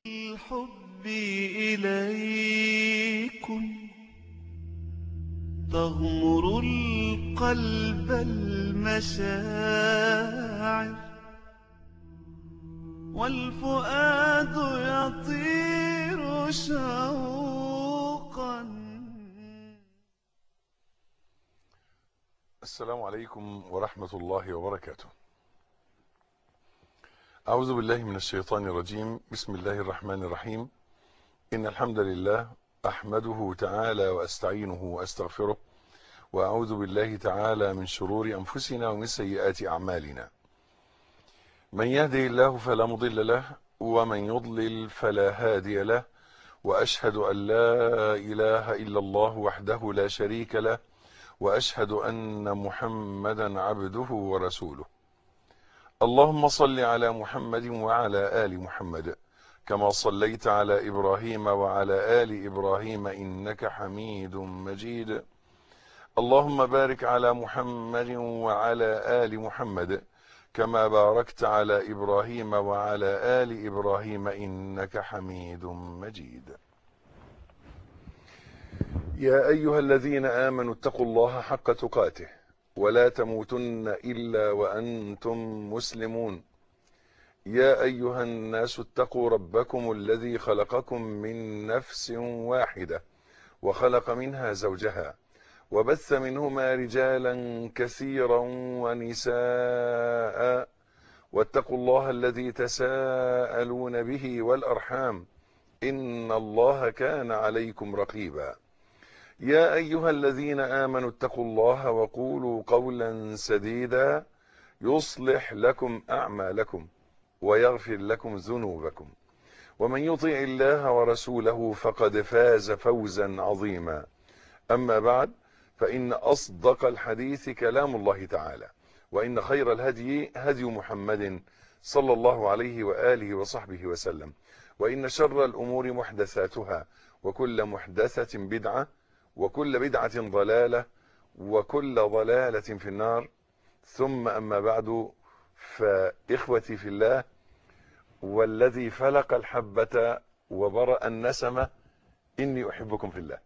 الحب إليكم تغمر القلب المشاعر والفؤاد يطير شوقا السلام عليكم ورحمة الله وبركاته أعوذ بالله من الشيطان الرجيم بسم الله الرحمن الرحيم إن الحمد لله أحمده تعالى وأستعينه وأستغفره وأعوذ بالله تعالى من شرور أنفسنا ومن سيئات أعمالنا من يهدي الله فلا مضل له ومن يضلل فلا هادي له وأشهد أن لا إله إلا الله وحده لا شريك له وأشهد أن محمدا عبده ورسوله اللهم صل على محمد وعلى آل محمد كما صليت على إبراهيم وعلى آل إبراهيم إنك حميد مجيد اللهم بارك على محمد وعلى آل محمد كما باركت على إبراهيم وعلى آل إبراهيم إنك حميد مجيد يا أيها الذين آمنوا اتقوا الله حق تقاته ولا تموتن إلا وأنتم مسلمون يا أيها الناس اتقوا ربكم الذي خلقكم من نفس واحدة وخلق منها زوجها وبث منهما رجالا كثيرا ونساء واتقوا الله الذي تساءلون به والأرحام إن الله كان عليكم رقيبا يا أيها الذين آمنوا اتقوا الله وقولوا قولا سديدا يصلح لكم أعمالكم ويغفر لكم ذنوبكم ومن يطع الله ورسوله فقد فاز فوزا عظيما أما بعد فإن أصدق الحديث كلام الله تعالى وإن خير الهدي هدي محمد صلى الله عليه وآله وصحبه وسلم وإن شر الأمور محدثاتها وكل محدثة بدعة وكل بدعة ضلالة وكل ضلالة في النار ثم أما بعد فإخوتي في الله والذي فلق الحبة وبرأ النسمة إني أحبكم في الله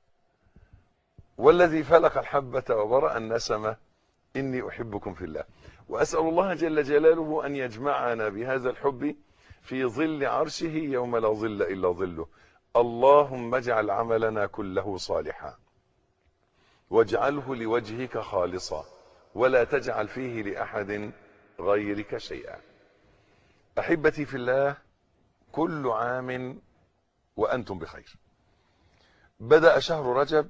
والذي فلق الحبة وبرأ النسمة إني أحبكم في الله وأسأل الله جل جلاله أن يجمعنا بهذا الحب في ظل عرشه يوم لا ظل إلا ظله اللهم اجعل عملنا كله صالحا واجعله لوجهك خالصا ولا تجعل فيه لأحد غيرك شيئا أحبتي في الله كل عام وأنتم بخير بدأ شهر رجب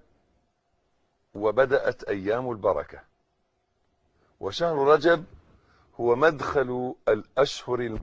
وبدأت أيام البركة وشهر رجب هو مدخل الأشهر الم...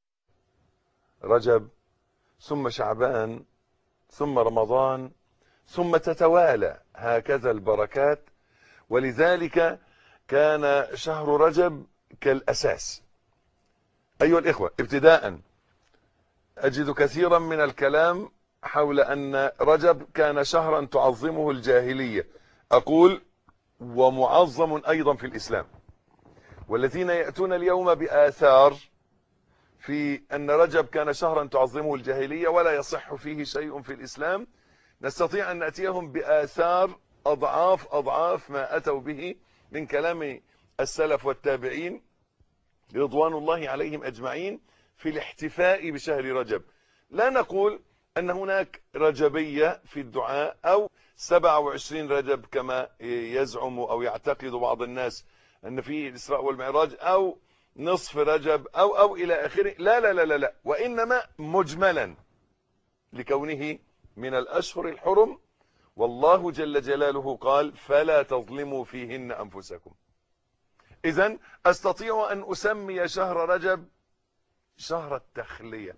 رجب ثم شعبان ثم رمضان ثم تتوالى هكذا البركات ولذلك كان شهر رجب كالأساس أيها الإخوة ابتداء أجد كثيرا من الكلام حول أن رجب كان شهرا تعظمه الجاهلية أقول ومعظم أيضا في الإسلام والذين يأتون اليوم بآثار في أن رجب كان شهرا تعظمه الجاهلية ولا يصح فيه شيء في الإسلام نستطيع أن نأتيهم بآثار أضعاف أضعاف ما أتوا به من كلام السلف والتابعين رضوان الله عليهم أجمعين في الاحتفاء بشهر رجب لا نقول أن هناك رجبية في الدعاء أو 27 رجب كما يزعم أو يعتقد بعض الناس أن فيه الإسراء والمعراج أو نصف رجب أو أو إلى آخره لا لا لا لا, لا. وإنما مجملا لكونه من الأشهر الحرم والله جل جلاله قال فلا تظلموا فيهن أنفسكم إذا أستطيع أن أسمي شهر رجب شهر التخلية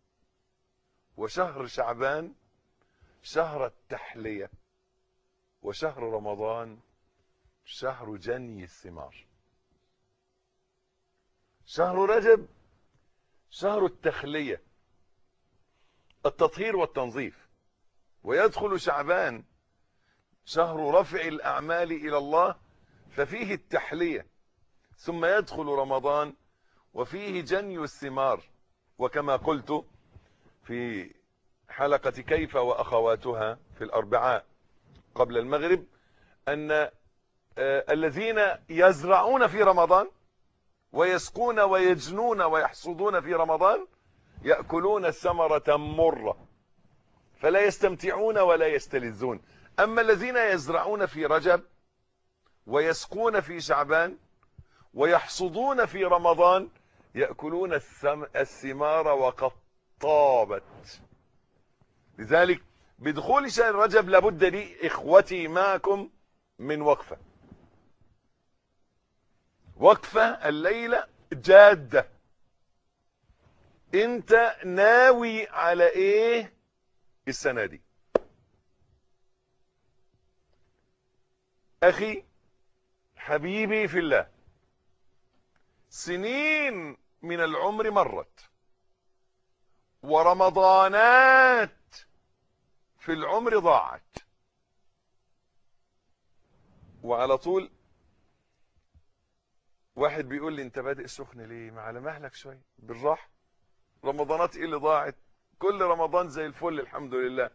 وشهر شعبان شهر التحلية وشهر رمضان شهر جني الثمار شهر رجب شهر التخلية التطهير والتنظيف ويدخل شعبان شهر رفع الأعمال إلى الله ففيه التحلية ثم يدخل رمضان وفيه جني الثمار وكما قلت في حلقة كيف وأخواتها في الأربعاء قبل المغرب أن آه، الذين يزرعون في رمضان ويسقون ويجنون ويحصدون في رمضان يأكلون ثمرة مرة فلا يستمتعون ولا يستلذون أما الذين يزرعون في رجب ويسقون في شعبان ويحصدون في رمضان يأكلون الثم- الثمار وقد طابت لذلك بدخول شهر رجب لابد لي إخوتي معكم من وقفة وقفة الليلة جادة انت ناوي على ايه السنة دي اخي حبيبي في الله سنين من العمر مرت ورمضانات في العمر ضاعت وعلى طول واحد بيقول لي انت بادئ سخن ليه ما على مهلك شويه بالراحه رمضانات ايه اللي ضاعت كل رمضان زي الفل الحمد لله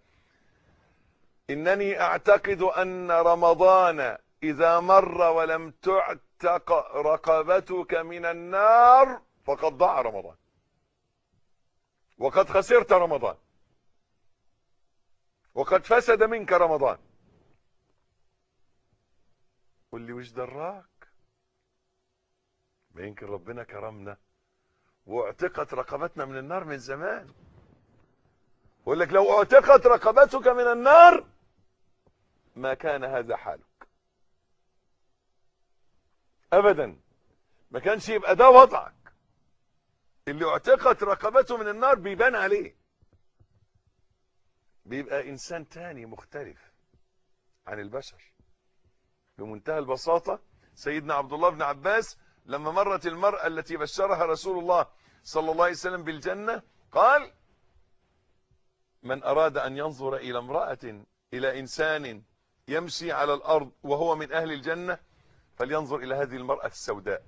انني اعتقد ان رمضان اذا مر ولم تعتق رقبتك من النار فقد ضاع رمضان وقد خسرت رمضان وقد فسد منك رمضان قل لي وش دراك ما يمكن ربنا كرمنا واعتقت رقبتنا من النار من زمان يقول لك لو اعتقت رقبتك من النار ما كان هذا حالك ابدا ما كانش يبقى ده وضعك اللي اعتقت رقبته من النار بيبان عليه بيبقى انسان تاني مختلف عن البشر بمنتهى البساطة سيدنا عبد الله بن عباس لما مرت المرأة التي بشرها رسول الله صلى الله عليه وسلم بالجنة قال من أراد أن ينظر إلى امرأة إلى إنسان يمشي على الأرض وهو من أهل الجنة فلينظر إلى هذه المرأة السوداء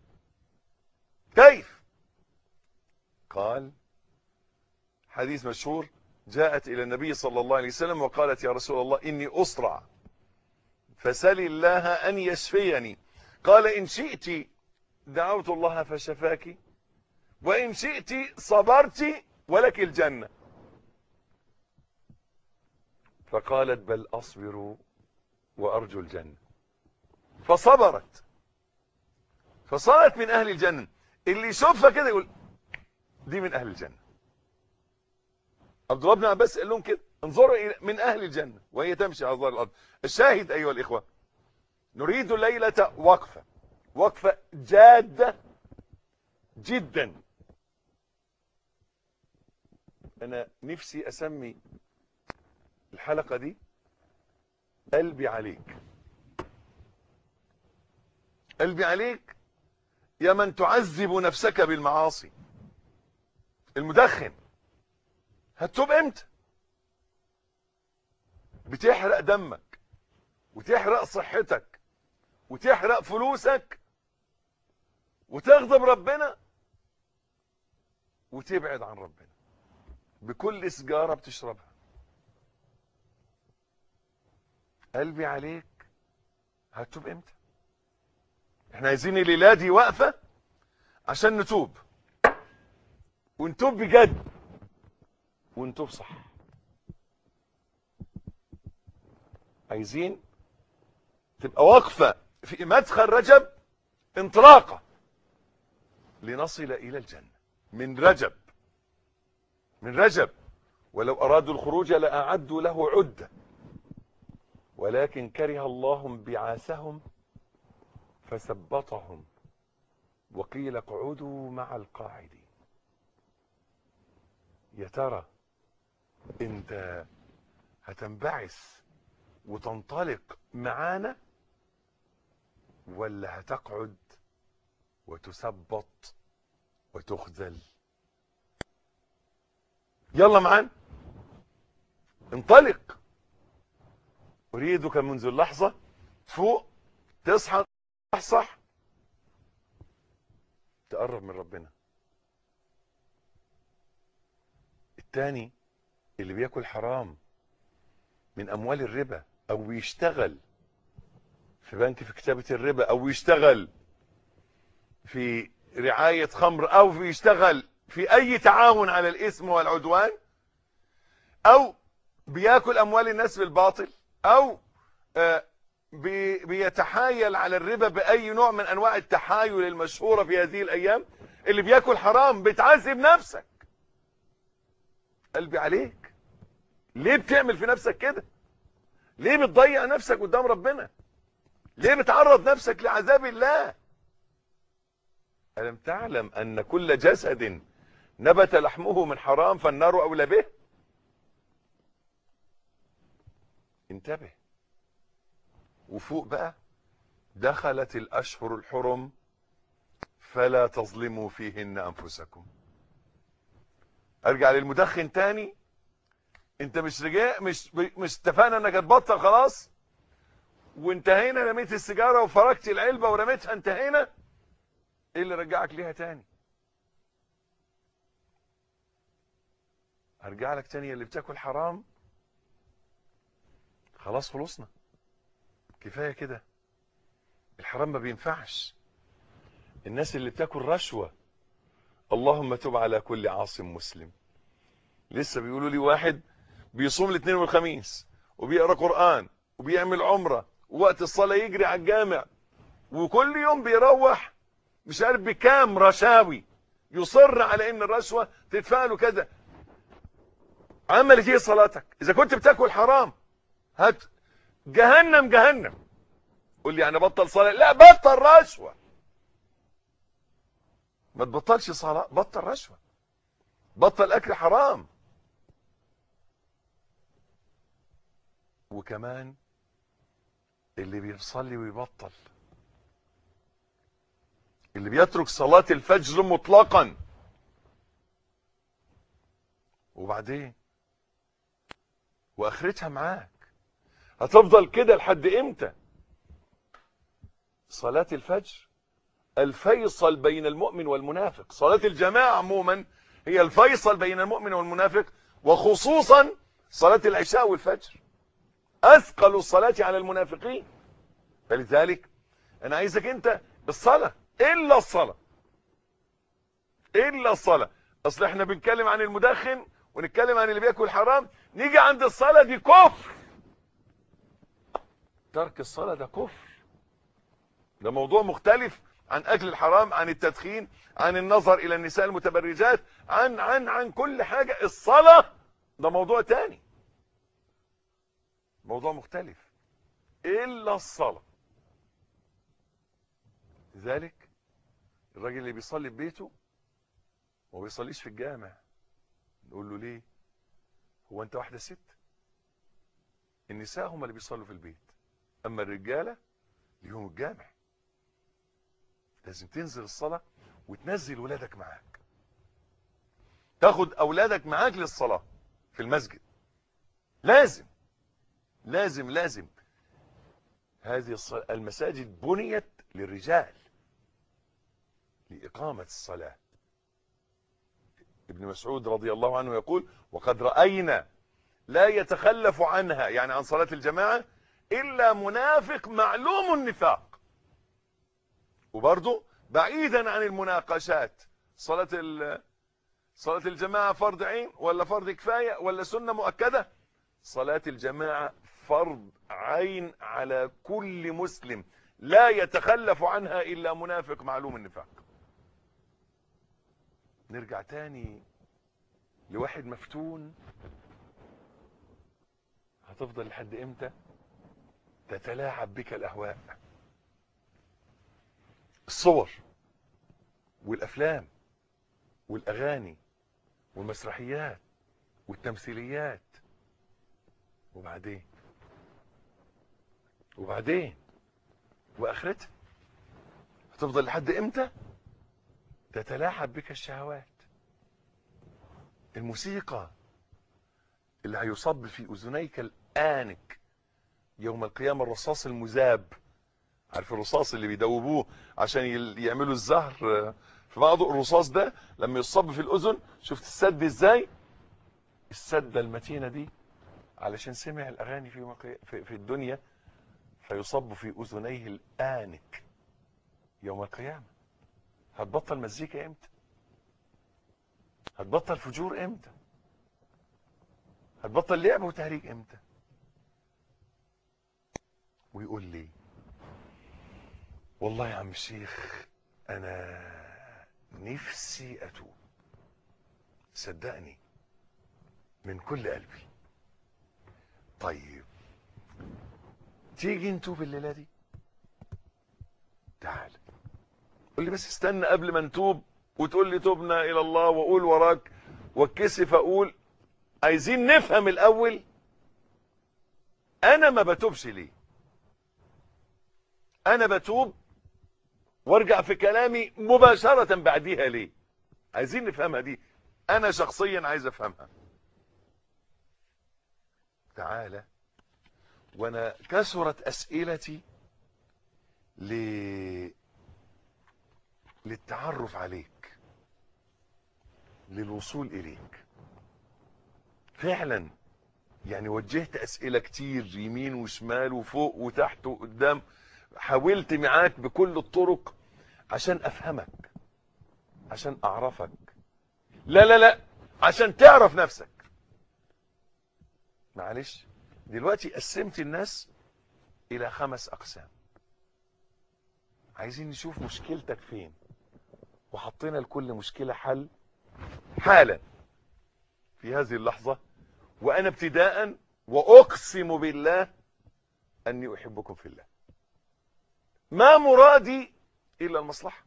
كيف قال حديث مشهور جاءت إلى النبي صلى الله عليه وسلم وقالت يا رسول الله إني أسرع فسل الله أن يشفيني قال إن شئت دعوت الله فشفاك وإن شئت صبرت ولك الجنة فقالت بل أصبر وأرجو الجنة فصبرت فصارت من أهل الجنة اللي يشوفها كده يقول دي من أهل الجنة عبد الله بن عباس قال لهم كده انظروا إلى- من أهل الجنة وهي تمشي على ظهر الأرض الشاهد أيها الإخوة نريد الليلة وقفة وقفة جادة جدا أنا نفسي أسمي الحلقة دي قلبي عليك قلبي عليك يا من تعذب نفسك بالمعاصي المدخن هتتوب امتى بتحرق دمك وتحرق صحتك وتحرق فلوسك وتغضب ربنا وتبعد عن ربنا بكل سجارة بتشربها قلبي عليك هتتوب امتى احنا عايزين الليلة دي واقفة عشان نتوب ونتوب بجد ونتوب صح عايزين تبقى واقفة في مدخل رجب انطلاقة لنصل إلى الجنة من رجب من رجب ولو أرادوا الخروج لأعدوا له عدة ولكن كره الله بعاثهم فثبطهم وقيل اقعدوا مع القاعدين يا ترى انت هتنبعث وتنطلق معانا ولا هتقعد وتثبط وتخذل يلا معانا انطلق اريدك منذ اللحظة تفوق تصحى تصحصح تقرب من ربنا التاني اللي بياكل حرام من اموال الربا او بيشتغل في بنك في كتابة الربا او يشتغل في رعاية خمر او بيشتغل في اي تعاون على الاثم والعدوان او بياكل اموال الناس بالباطل او آه، بي- بيتحايل على الربا باي نوع من انواع التحايل المشهورة في هذه الايام اللي بياكل حرام بتعذب نفسك قلبي عليك ليه بتعمل في نفسك كده ليه بتضيع نفسك قدام ربنا ليه بتعرض نفسك لعذاب الله ألم تعلم أن كل جسد نبت لحمه من حرام فالنار أولى به انتبه وفوق بقى دخلت الأشهر الحرم فلا تظلموا فيهن أنفسكم أرجع للمدخن تاني انت مش رجاء مش مش اتفقنا انك هتبطل خلاص وانتهينا رميت السيجاره وفركت العلبه ورميتها انتهينا ايه اللي رجعك ليها تاني هرجع لك تاني اللي بتاكل حرام خلاص خلصنا كفايه كده الحرام ما بينفعش الناس اللي بتاكل رشوه اللهم تب على كل عاصم مسلم لسه بيقولوا لي واحد بيصوم الاثنين والخميس وبيقرا قران وبيعمل عمره ووقت الصلاه يجري على الجامع وكل يوم بيروح مش عارف بكام رشاوي يصر على ان الرشوه تدفع له كذا عملت ايه صلاتك اذا كنت بتاكل حرام هات جهنم جهنم قول لي انا بطل صلاه لا بطل رشوه ما تبطلش صلاه بطل رشوه بطل اكل حرام وكمان اللي بيصلي ويبطل اللي بيترك صلاة الفجر مطلقا وبعدين واخرتها معاك هتفضل كده لحد امتى صلاة الفجر الفيصل بين المؤمن والمنافق صلاة الجماعة عموما هي الفيصل بين المؤمن والمنافق وخصوصا صلاة العشاء والفجر اثقل الصلاة على المنافقين فلذلك انا عايزك انت الصلاة الا الصلاة الا الصلاة اصل احنا بنتكلم عن المدخن ونتكلم عن اللي بياكل حرام نيجي عند الصلاة دي كفر ترك الصلاة ده كفر ده موضوع مختلف عن اكل الحرام عن التدخين عن النظر الى النساء المتبرجات عن عن عن كل حاجة الصلاة ده موضوع تاني موضوع مختلف الا الصلاة لذلك الراجل اللي بيصلي في بيته وما بيصليش في الجامع نقول له ليه هو انت واحدة ست النساء هم اللي بيصلوا في البيت اما الرجالة ليهم الجامع لازم تنزل الصلاة وتنزل ولادك معاك تاخد اولادك معاك للصلاة في المسجد لازم لازم لازم هذه الصلاة المساجد بنيت للرجال لإقامة الصلاة ابن مسعود رضي الله عنه يقول وقد رأينا لا يتخلف عنها يعني عن صلاة الجماعة إلا منافق معلوم النفاق وبرضه بعيدا عن المناقشات صلاة صلاة الجماعة فرض عين ولا فرض كفاية ولا سنة مؤكدة صلاة الجماعة فرض عين على كل مسلم لا يتخلف عنها إلا منافق معلوم النفاق نرجع تاني لواحد مفتون هتفضل لحد امتى تتلاعب بك الاهواء الصور والافلام والاغاني والمسرحيات والتمثيليات وبعدين وبعدين واخرتها هتفضل لحد امتى تتلاعب بك الشهوات الموسيقى اللي هيصب في اذنيك الانك يوم القيامة الرصاص المذاب عارف الرصاص اللي بيدوبوه عشان يعملوا الزهر في بعضه الرصاص ده لما يصب في الاذن شفت السد ازاي السدة المتينة دي علشان سمع الأغاني في, مقي... في, في الدنيا فيصب في أذنيه الآنك يوم القيامة هتبطل مزيكا امتى هتبطل فجور امتى هتبطل لعب وتهريج امتى ويقول لي والله يا عم الشيخ انا نفسي اتوب صدقني من كل قلبي طيب تيجي نتوب الليله دي تعال قول لي بس استنى قبل ما نتوب وتقول لي تبنا الى الله واقول وراك واتكسف اقول عايزين نفهم الاول انا ما بتوبش ليه انا بتوب وارجع في كلامي مباشرة بعديها ليه عايزين نفهمها دي انا شخصيا عايز افهمها تعالى وانا كثرت اسئلتي ل... للتعرف عليك للوصول اليك فعلا يعني وجهت اسئله كتير يمين وشمال وفوق وتحت وقدام حاولت معاك بكل الطرق عشان افهمك عشان اعرفك لا لا لا عشان تعرف نفسك معلش دلوقتي قسمت الناس الى خمس اقسام عايزين نشوف مشكلتك فين وحطينا لكل مشكلة حل حالا في هذه اللحظة وانا ابتداء واقسم بالله اني احبكم في الله ما مرادي الا المصلحة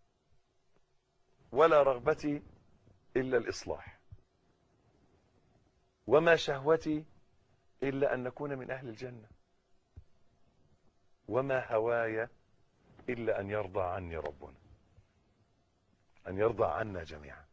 ولا رغبتي الا الاصلاح وما شهوتي الا ان نكون من اهل الجنة وما هواي الا ان يرضى عني ربنا ان يرضى عنا جميعا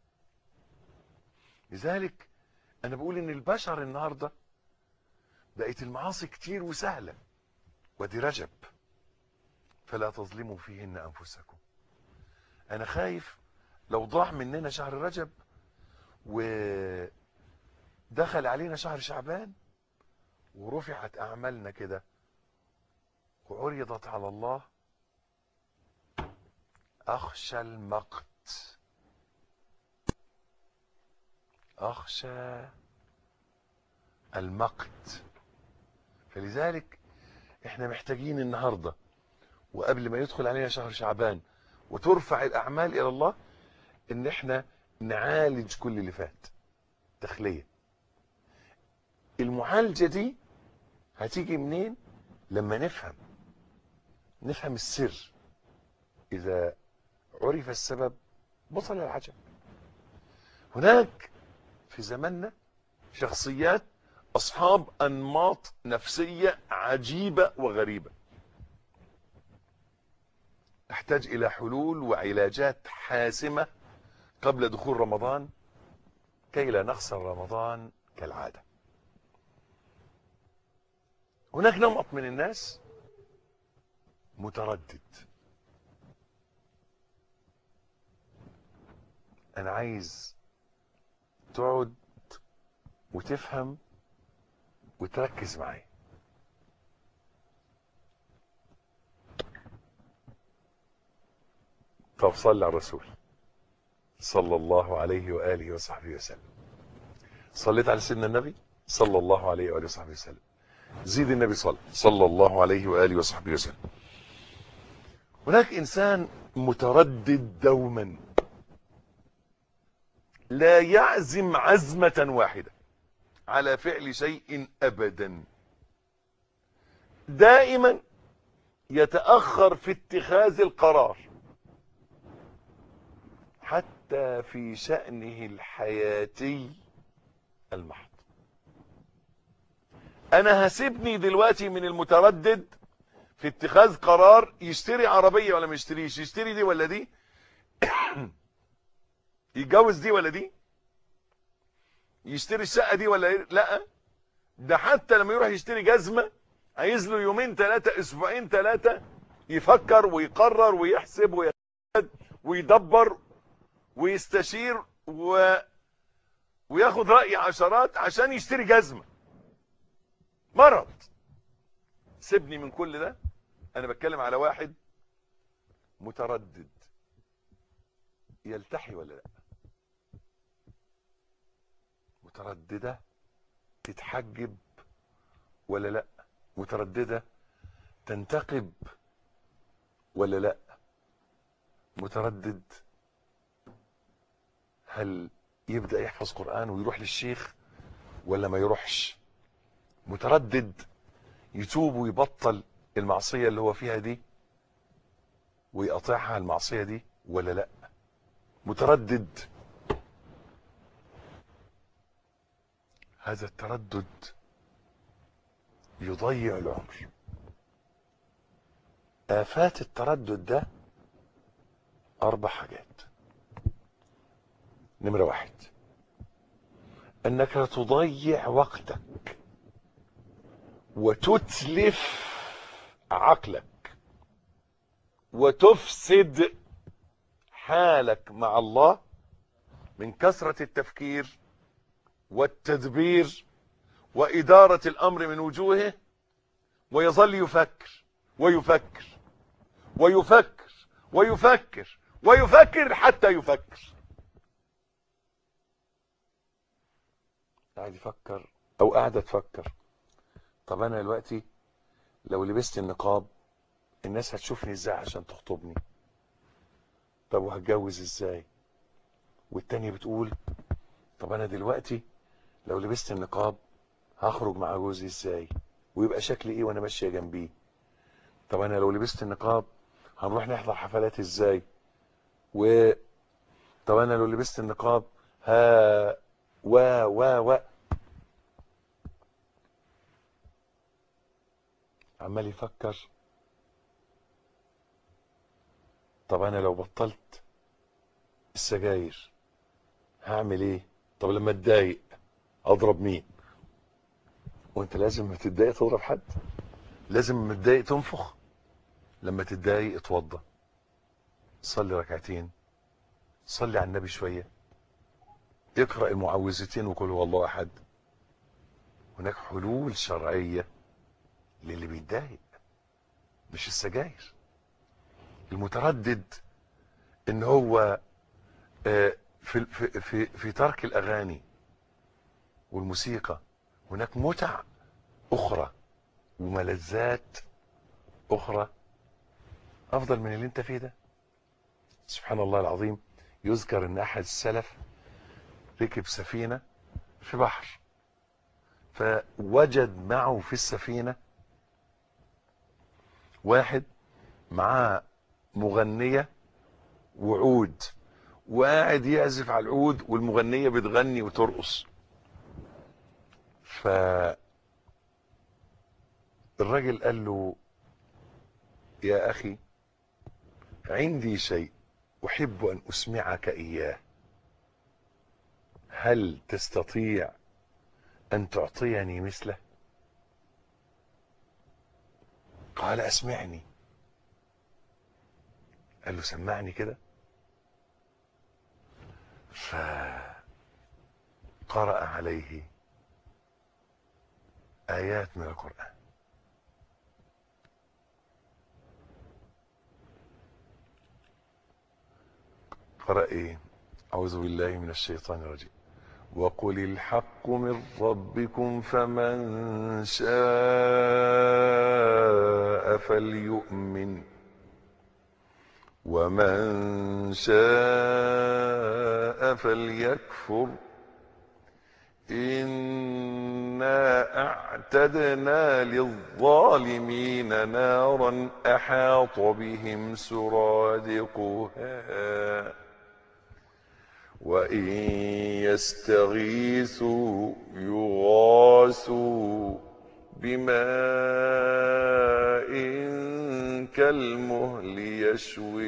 لذلك انا بقول ان البشر النهارده بقت المعاصي كتير وسهله ودي رجب فلا تظلموا فيهن انفسكم انا خايف لو ضاع مننا شهر رجب ودخل علينا شهر شعبان ورفعت اعمالنا كده وعرضت على الله اخشى المقت اخشى المقت فلذلك احنا محتاجين النهارده وقبل ما يدخل علينا شهر شعبان وترفع الاعمال الى الله ان احنا نعالج كل اللي فات تخليه المعالجه دي هتيجي منين لما نفهم نفهم السر اذا عرف السبب بطل العجب هناك في زماننا شخصيات اصحاب انماط نفسيه عجيبه وغريبه نحتاج الى حلول وعلاجات حاسمه قبل دخول رمضان كي لا نخسر رمضان كالعاده هناك نمط من الناس متردد انا عايز تقعد وتفهم وتركز معايا طب صلي على الرسول صلى الله عليه واله وصحبه وسلم صليت على سيدنا النبي صلى الله عليه واله وصحبه وسلم زيد النبي صلى صلى الله عليه واله وصحبه وسلم هناك انسان متردد دوما لا يعزم عزمة واحدة على فعل شيء ابدا دائما يتأخر في اتخاذ القرار حتى في شأنه الحياتي المحض انا هسيبني دلوقتي من المتردد في اتخاذ قرار يشتري عربية ولا ما يشتريش يشتري دي ولا دي يتجوز دي ولا دي يشتري الشقة دي ولا إيه؟ لا ده حتى لما يروح يشتري جزمة عايز له يومين ثلاثة اسبوعين ثلاثة يفكر ويقرر ويحسب ويتعد ويدبر ويستشير و... وياخد رأي عشرات عشان يشتري جزمة مرض سيبني من كل ده انا بتكلم على واحد متردد يلتحي ولا لا مترددة تتحجب ولا لا مترددة تنتقب ولا لا متردد هل يبدأ يحفظ قرآن ويروح للشيخ ولا ما يروحش متردد يتوب ويبطل المعصية اللي هو فيها دي ويقطعها المعصية دي ولا لا متردد هذا التردد يضيع العمر آفات التردد ده أربع حاجات نمرة واحد أنك تضيع وقتك وتتلف عقلك وتفسد حالك مع الله من كثرة التفكير والتدبير وإدارة الأمر من وجوهه ويظل يفكر ويفكر ويفكر ويفكر ويفكر حتى يفكر قاعد يفكر او قاعدة تفكر طب انا دلوقتي لو لبست النقاب الناس هتشوفني ازاي عشان تخطبني طب وهتجوز ازاي والتانية بتقول طب انا دلوقتي لو لبست النقاب هخرج مع جوزي ازاي ويبقى شكلي ايه وانا ماشيه جنبيه طب انا لو لبست النقاب هنروح نحضر حفلات ازاي و طب انا لو لبست النقاب ها و و و عمال يفكر طب انا لو بطلت السجاير هعمل ايه طب لما اتضايق اضرب مين وانت لازم لما تتضايق تضرب حد لازم لما تتضايق تنفخ لما تتضايق اتوضى صلي ركعتين صلي على النبي شوية اقرأ المعوذتين وقل هو الله احد هناك حلول شرعية للي بيتضايق مش السجاير المتردد ان هو آه، في في في, في ترك الاغاني والموسيقى هناك متع اخرى وملذات اخرى افضل من اللي انت فيه ده سبحان الله العظيم يذكر ان احد السلف ركب سفينة في بحر فوجد معه في السفينة واحد معاه مغنية وعود وقاعد يعزف على العود والمغنية بتغني وترقص ف الراجل قال له يا أخي عندي شيء أحب أن أسمعك إياه هل تستطيع أن تعطيني مثله قال أسمعني قال له سمعني كده فقرأ عليه آيات من القرآن قرأ إيه أعوذ بالله من الشيطان الرجيم وقل الحق من ربكم فمن شاء فليؤمن ومن شاء فليكفر إنا أعتدنا للظالمين نارا أحاط بهم سرادقها وإن يستغيثوا يغاثوا بماء كالمهل يشوي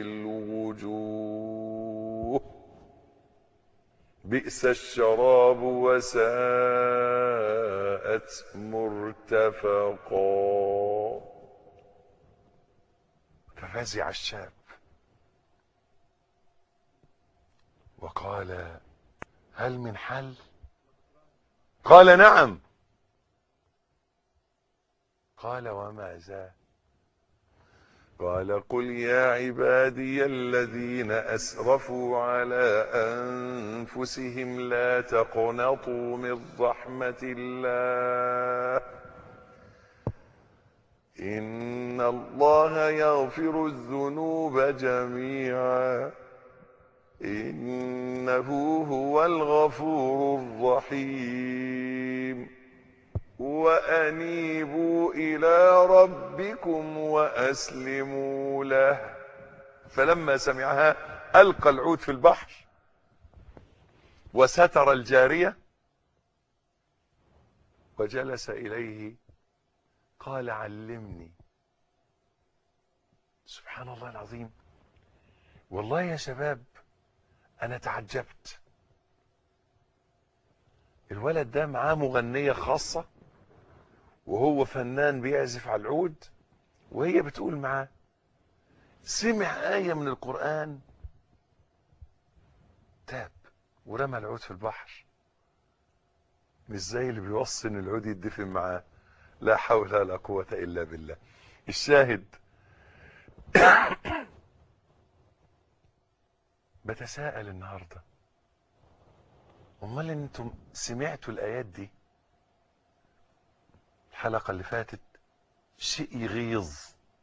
الوجوه بئس الشراب وساءت مرتفقا ففزع الشاب وقال هل من حل قال نعم قال وما ذا قال قل يا عبادي الذين أسرفوا على أنفسهم لا تقنطوا من رحمة الله إن الله يغفر الذنوب جميعا إنه هو الغفور الرحيم وأنيبوا إلى ربكم وأسلموا له فلما سمعها ألقى العود في البحر وستر الجارية وجلس إليه قال علمني سبحان الله العظيم والله يا شباب أنا تعجبت الولد ده معاه مغنية خاصة وهو فنان بيعزف على العود وهي بتقول معاه سمع آية من القرآن تاب ورمى العود في البحر مش زي اللي بيوصي ان العود يدفن معاه لا حول ولا قوة إلا بالله الشاهد بتساءل النهاردة امال انتم سمعتوا الآيات دي الحلقة اللي فاتت شيء يغيظ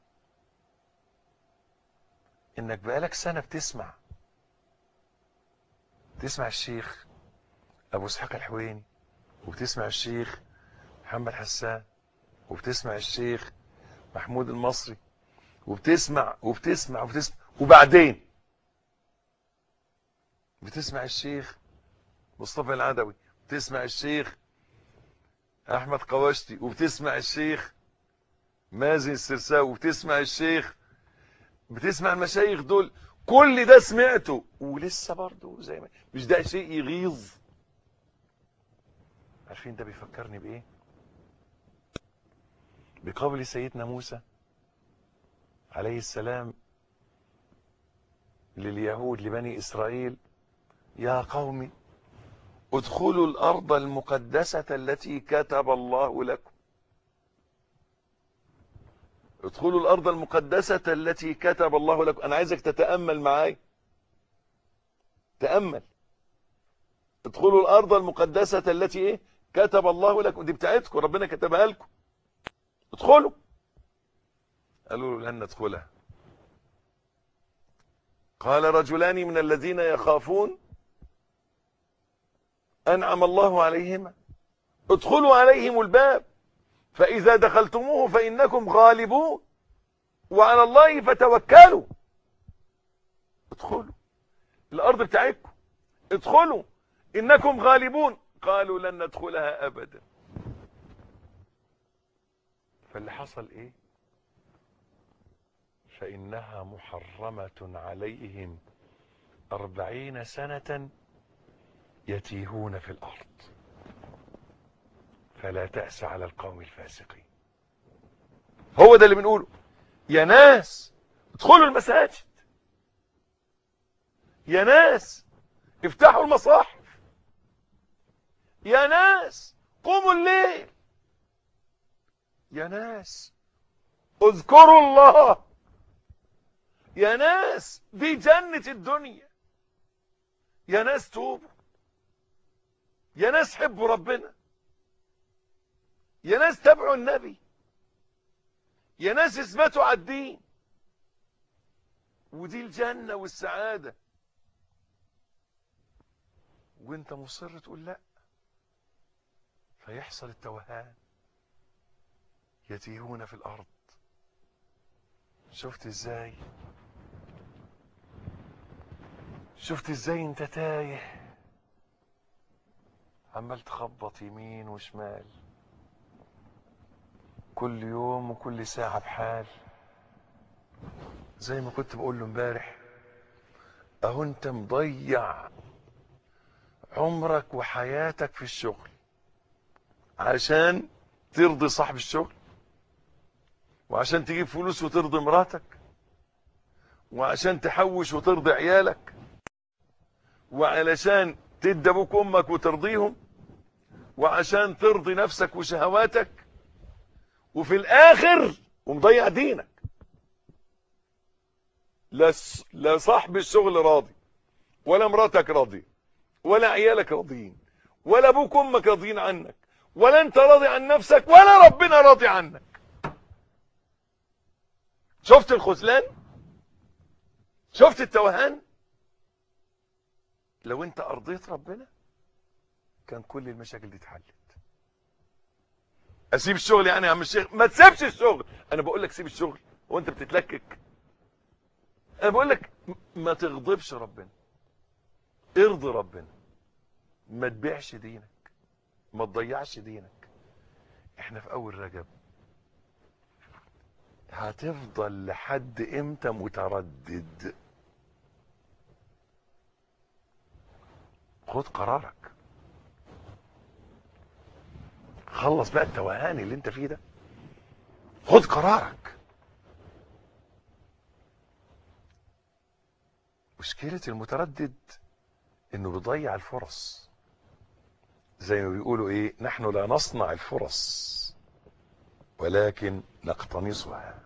انك بقالك سنة بتسمع تسمع الشيخ ابو اسحاق الحويني وبتسمع الشيخ محمد حسان وبتسمع الشيخ محمود المصري وبتسمع وبتسمع وبتسمع وبعدين بتسمع الشيخ مصطفى العدوي بتسمع الشيخ احمد قواشتي وبتسمع الشيخ مازن السرساوي وبتسمع الشيخ بتسمع المشايخ دول كل ده سمعته ولسه برضه زي ما مش ده شيء يغيظ عارفين ده بيفكرني بايه بقول سيدنا موسى عليه السلام لليهود لبني اسرائيل يا قوم ادخلوا الارض المقدسه التي كتب الله لكم ادخلوا الارض المقدسه التي كتب الله لكم انا عايزك تتامل معاي تامل ادخلوا الارض المقدسه التي ايه كتب الله لكم دي بتاعتكم ربنا كتبها لكم ادخلوا قالوا له لن ندخلها قال رجلان من الذين يخافون انعم الله عليهما ادخلوا عليهم الباب فاذا دخلتموه فانكم غالبون وعلى الله فتوكلوا ادخلوا الارض بتاعتكم ادخلوا انكم غالبون قالوا لن ندخلها ابدا فاللي حصل ايه فانها محرمة عليهم اربعين سنة يتيهون في الارض فلا تأس على القوم الفاسقين هو ده اللي بنقوله يا ناس ادخلوا المساجد يا ناس افتحوا المصاحف يا ناس قوموا الليل يا ناس اذكروا الله يا ناس دي جنة الدنيا يا ناس توبوا يا ناس حبوا ربنا يا ناس تابعوا النبي يا ناس اثبتوا على الدين ودي الجنة والسعادة وانت مصر تقول لا فيحصل التوهان يتيهون في الارض شفت ازاي شفت ازاي انت تايه عمال تخبط يمين وشمال كل يوم وكل ساعة بحال زي ما كنت بقول له امبارح اهو انت مضيع عمرك وحياتك في الشغل عشان ترضي صاحب الشغل وعشان تجيب فلوس وترضي مراتك وعشان تحوش وترضي عيالك وعلشان تدي ابوك وامك وترضيهم وعشان ترضي نفسك وشهواتك وفي الاخر ومضيع دينك لا س- لا صاحب الشغل راضي ولا مراتك راضي ولا عيالك راضيين ولا ابوك وامك راضيين عنك ولا انت راضي عن نفسك ولا ربنا راضي عنك شفت الخذلان شفت التوهان لو انت ارضيت ربنا كان كل المشاكل دي اتحلت اسيب الشغل يعني يا عم الشيخ ما تسيبش الشغل انا بقول لك سيب الشغل هو انت بتتلكك انا بقول لك م- ما تغضبش ربنا ارضي ربنا ما تبيعش دينك ما تضيعش دينك احنا في اول رجب هتفضل لحد امتى متردد خد قرارك خلص بقى التوهان اللي انت فيه ده خد قرارك مشكلة المتردد انه بيضيع الفرص زي ما بيقولوا ايه نحن لا نصنع الفرص ولكن نقتنصها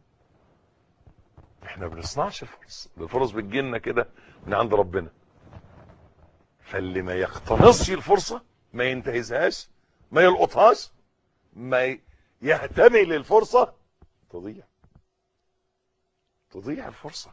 احنا ما بنصنعش الفرص الفرص بتجيلنا كده من عند ربنا فاللي ما يقتنصش الفرصة ما ينتهزهاش ما يلقطهاش ما ي- يهتمي للفرصة تضيع تضيع الفرصة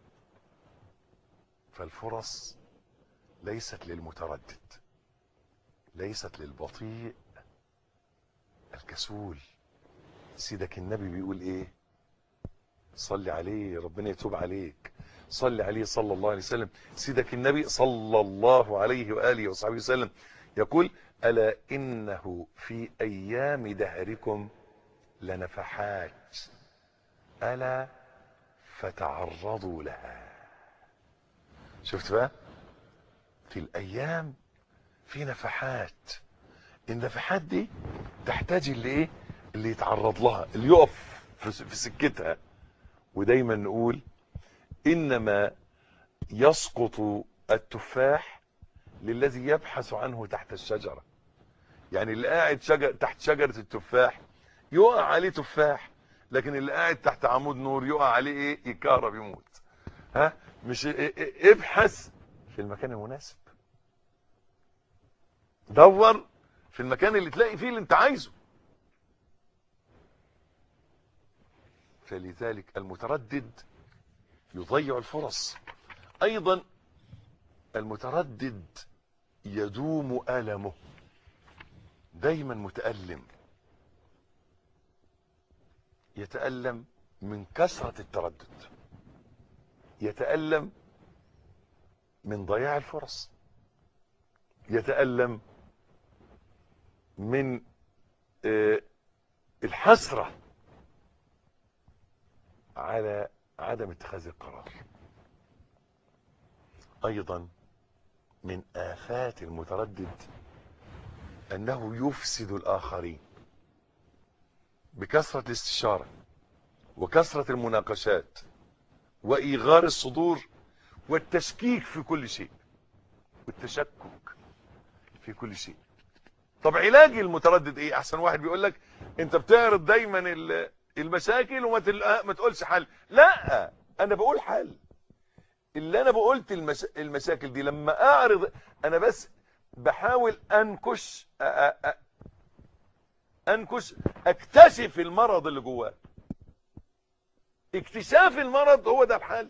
فالفرص ليست للمتردد ليست للبطيء الكسول سيدك النبي بيقول ايه صلي عليه ربنا يتوب عليك صلي عليه صلى الله عليه وسلم سيدك النبي صلى الله عليه وآله وصحبه وسلم يقول ألا إنه في أيام دهركم لنفحات ألا فتعرضوا لها شفت بقى في الأيام في نفحات النفحات دي تحتاج اللي ايه اللي يتعرض لها اللي يقف في في سكتها ودايما نقول انما يسقط التفاح للذي يبحث عنه تحت الشجرة يعني اللي قاعد شجر تحت شجرة التفاح يقع عليه تفاح لكن اللي قاعد تحت عمود نور يقع عليه ايه يكهرب يموت ها مش ا- ا- ابحث في المكان المناسب دور في المكان اللي تلاقي فيه اللي انت عايزه فلذلك المتردد يضيع الفرص ايضا المتردد يدوم ألمه دايما متألم يتألم من كثرة التردد يتألم من ضياع الفرص يتألم من آه، الحسرة على عدم اتخاذ القرار ايضا من آفات المتردد أنه يفسد الآخرين بكثرة الاستشارة وكثرة المناقشات وإيغار الصدور والتشكيك في كل شيء والتشكك في كل شيء طب علاج المتردد ايه احسن واحد بيقول لك انت بتعرض دايما ال- المشاكل وما تل- ما تقولش حل لا انا بقول حل اللي انا بقولت المش... المشاكل دي لما اعرض انا بس بحاول انكش أ... أ... أ... انكش اكتشف المرض اللي جواه اكتشاف المرض هو ده الحل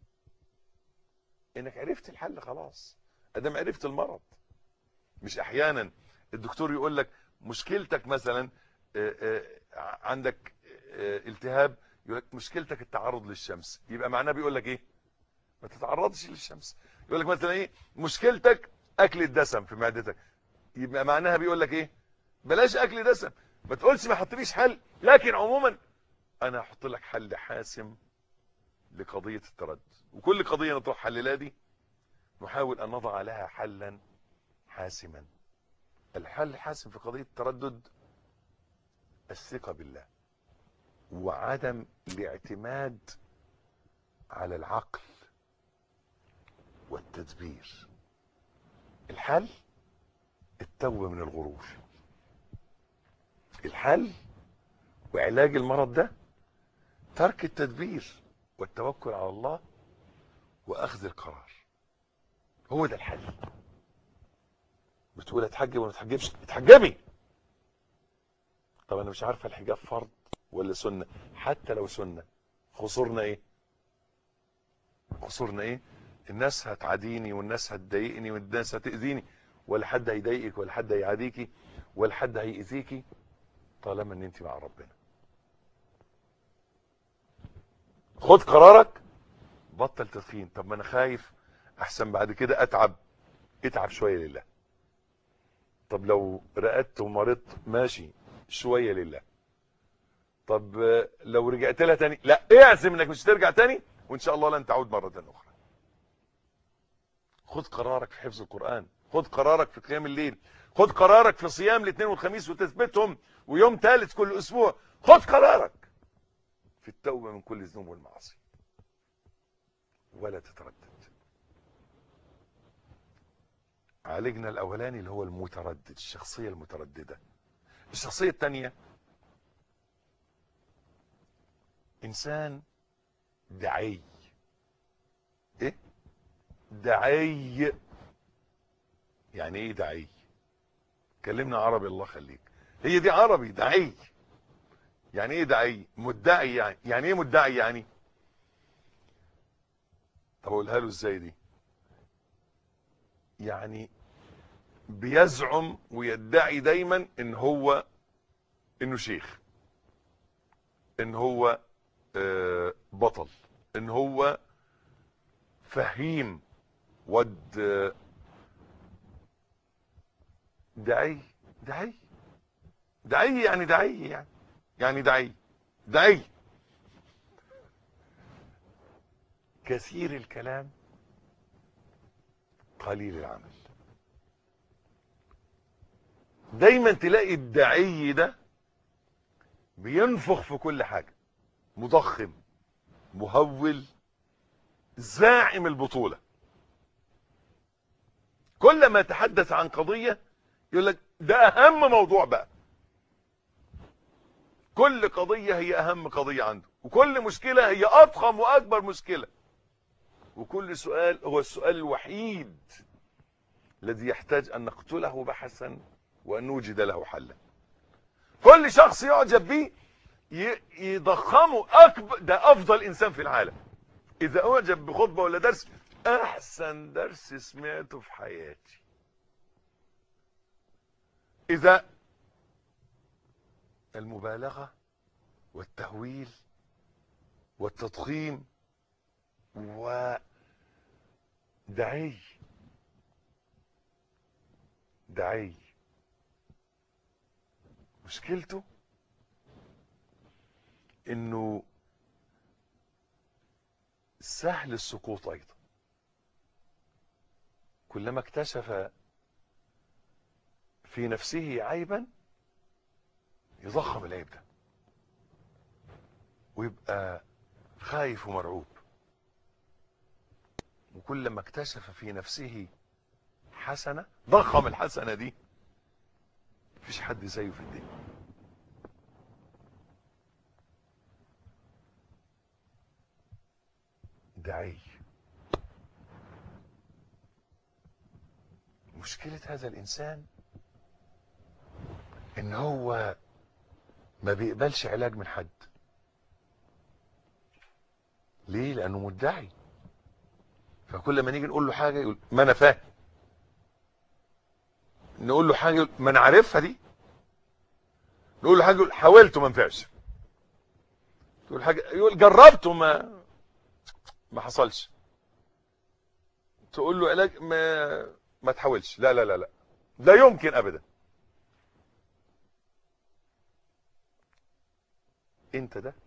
انك عرفت الحل خلاص ادام عرفت المرض مش احيانا الدكتور يقول لك مشكلتك مثلا آه، آه، عندك آه، التهاب يقول لك مشكلتك التعرض للشمس يبقى معناه بيقول لك ايه ما تتعرضش للشمس يقول لك مثلا ايه مشكلتك اكل الدسم في معدتك يبقى معناها بيقول لك ايه بلاش اكل دسم ما تقولش ما حطليش حل لكن عموما انا هحط لك حل حاسم لقضية التردد وكل قضية نطرح حلها دي نحاول ان نضع لها حلا حاسما الحل الحاسم في قضية التردد الثقة بالله وعدم الاعتماد على العقل والتدبير الحل التوبة من الغرور الحل وعلاج المرض ده ترك التدبير والتوكل على الله واخذ القرار هو ده الحل بتقول اتحجب ولا ما اتحجبش اتحجبي طب انا مش عارفه الحجاب فرض ولا سنه حتى لو سنه خسرنا ايه خسرنا ايه الناس هتعاديني والناس هتضايقني والناس هتاذيني ولا حد هيضايقك ولا حد هيعاديكي ولا حد هيأذيكي طالما ان انت مع ربنا خد قرارك بطل تدخين طب ما انا خايف احسن بعد كده اتعب اتعب شويه لله طب لو رقدت ومرضت ماشي شويه لله طب آه، لو رجعت لها تاني لا اعزم انك مش ترجع تاني وان شاء الله لن تعود مره اخرى خد قرارك في حفظ القران خد قرارك في قيام الليل خد قرارك في صيام الاثنين والخميس وتثبتهم ويوم ثالث كل اسبوع خد قرارك في التوبه من كل الذنوب والمعاصي ولا تتردد عالجنا الاولاني اللي هو المتردد الشخصيه المتردده الشخصيه الثانيه انسان دعي ايه دعي يعني ايه دعي كلمنا عربي الله خليك هي دي عربي دعي يعني ايه دعي مدعي يعني يعني ايه مدعي يعني طب اقولها له ازاي دي يعني بيزعم ويدعي دايما ان هو انه شيخ ان هو آه، بطل ان هو فهيم ود آه، دعي دعي دعي يعني دعي يعني يعني دعي دعي كثير الكلام قليل العمل دايما تلاقي الدعي ده بينفخ في كل حاجة مضخم مهول زاعم البطولة كل ما يتحدث عن قضية يقول لك ده أهم موضوع بقى كل قضية هي أهم قضية عنده وكل مشكلة هي أضخم وأكبر مشكلة وكل سؤال هو السؤال الوحيد الذي يحتاج أن نقتله بحثا وأن نوجد له حلا كل شخص يعجب به ي- يضخمه أكبر ده أفضل إنسان في العالم إذا أعجب بخطبة ولا درس أحسن درس سمعته في حياتي إذا المبالغة والتهويل والتضخيم ودعي دعي مشكلته انه سهل السقوط ايضا كلما اكتشف في نفسه عيبا يضخم العيب ده ويبقى خايف ومرعوب وكلما اكتشف في نفسه حسنة ضخم الحسنة دي مفيش حد زيه في الدنيا دعي مشكلة هذا الإنسان إن هو ما بيقبلش علاج من حد ليه لأنه مدعي فكل ما نيجي نقول له حاجة يقول ما أنا فاهم نقول له حاجة يقول ما أنا عارفها دي نقول له حاجة يقول حاولت وما نفعش تقول حاجة يقول جربت وما ما حصلش تقول له علاج ما ما تحاولش لا لا لا لا لا يمكن ابدا انت ده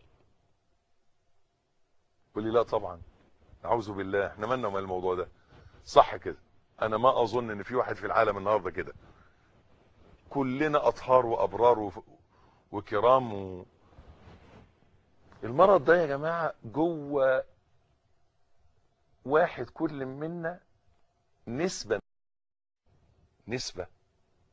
قول لي لا طبعا اعوذ بالله احنا مالنا ومال الموضوع ده صح كده انا ما اظن ان في واحد في العالم النهارده كده كلنا اطهار وابرار وف- وكرام و... المرض ده يا جماعه جوه واحد كل منا نسبة نسبة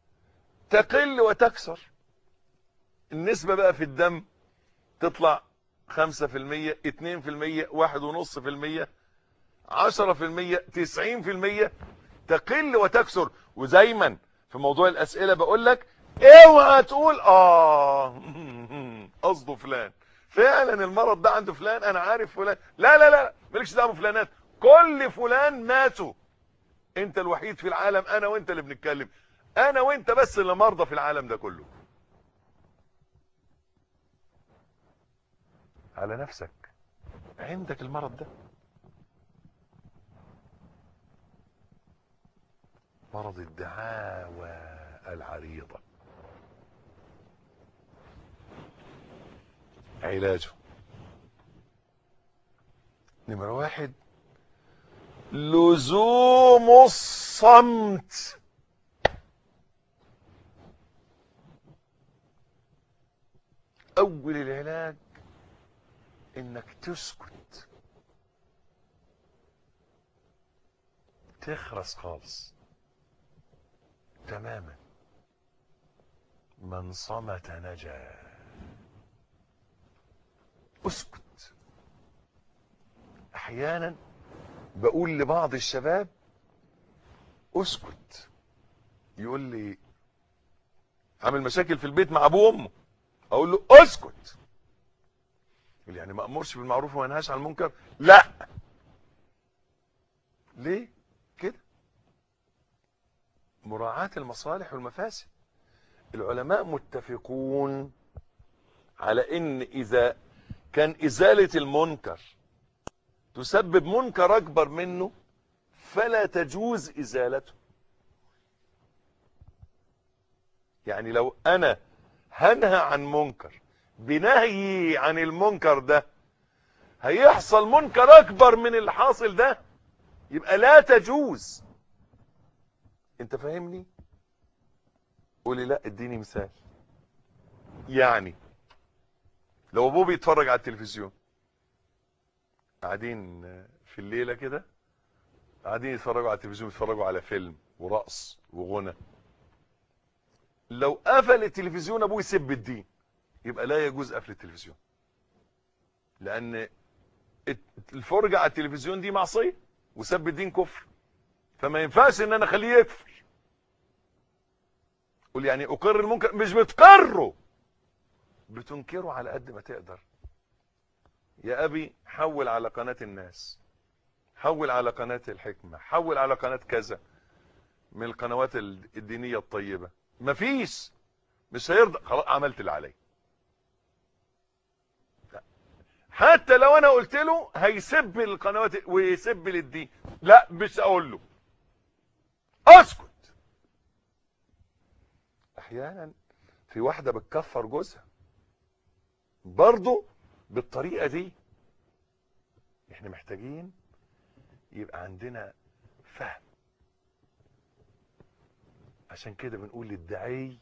تقل وتكسر النسبة بقى في الدم تطلع خمسة في المية اتنين في المية واحد ونص في المية عشرة في المية تسعين في المية تقل وتكسر ودايما في موضوع الأسئلة بقول لك اوعى تقول اه قصده فلان فعلا المرض ده عند فلان انا عارف فلان لا لا لا مالكش دعوه بفلانات كل فلان ماتوا انت الوحيد في العالم انا وانت اللي بنتكلم انا وانت بس اللي مرضى في العالم ده كله على نفسك عندك المرض ده مرض الدعاوى العريضة علاجه نمرة واحد لزوم الصمت اول العلاج انك تسكت تخرس خالص تماما من صمت نجا اسكت احيانا بقول لبعض الشباب اسكت يقول لي عامل مشاكل في البيت مع ابوه وامه اقول له اسكت يقول لي يعني ما امرش بالمعروف وما انهاش عن المنكر لا ليه كده مراعاة المصالح والمفاسد العلماء متفقون على ان اذا كان ازالة المنكر تسبب منكر اكبر منه فلا تجوز ازالته يعني لو انا هنهى عن منكر بنهيي عن المنكر ده هيحصل منكر اكبر من اللي حاصل ده يبقى لا تجوز انت فاهمني قولي لا اديني مثال يعني لو ابوه بيتفرج على التلفزيون قاعدين في الليله كده قاعدين يتفرجوا على التلفزيون يتفرجوا على فيلم ورقص وغنى لو قفل التلفزيون ابوه يسب الدين يبقى لا يجوز قفل التلفزيون لان الفرجه على التلفزيون دي معصيه وسب الدين كفر فما ينفعش ان انا اخليه يكفر قول يعني اقر المنكر مش بتقره بتنكره على قد ما تقدر يا ابي حول على قناة الناس حول على قناة الحكمة حول على قناة كذا من القنوات الدينية الطيبة مفيش مش هيرضى خلاص عملت اللي علي حتى لو انا قلت له هيسب القنوات ويسب للدين لا مش اقول له اسكت احيانا في واحدة بتكفر جوزها برضه بالطريقة دي احنا محتاجين يبقى عندنا فهم عشان كده بنقول للدعي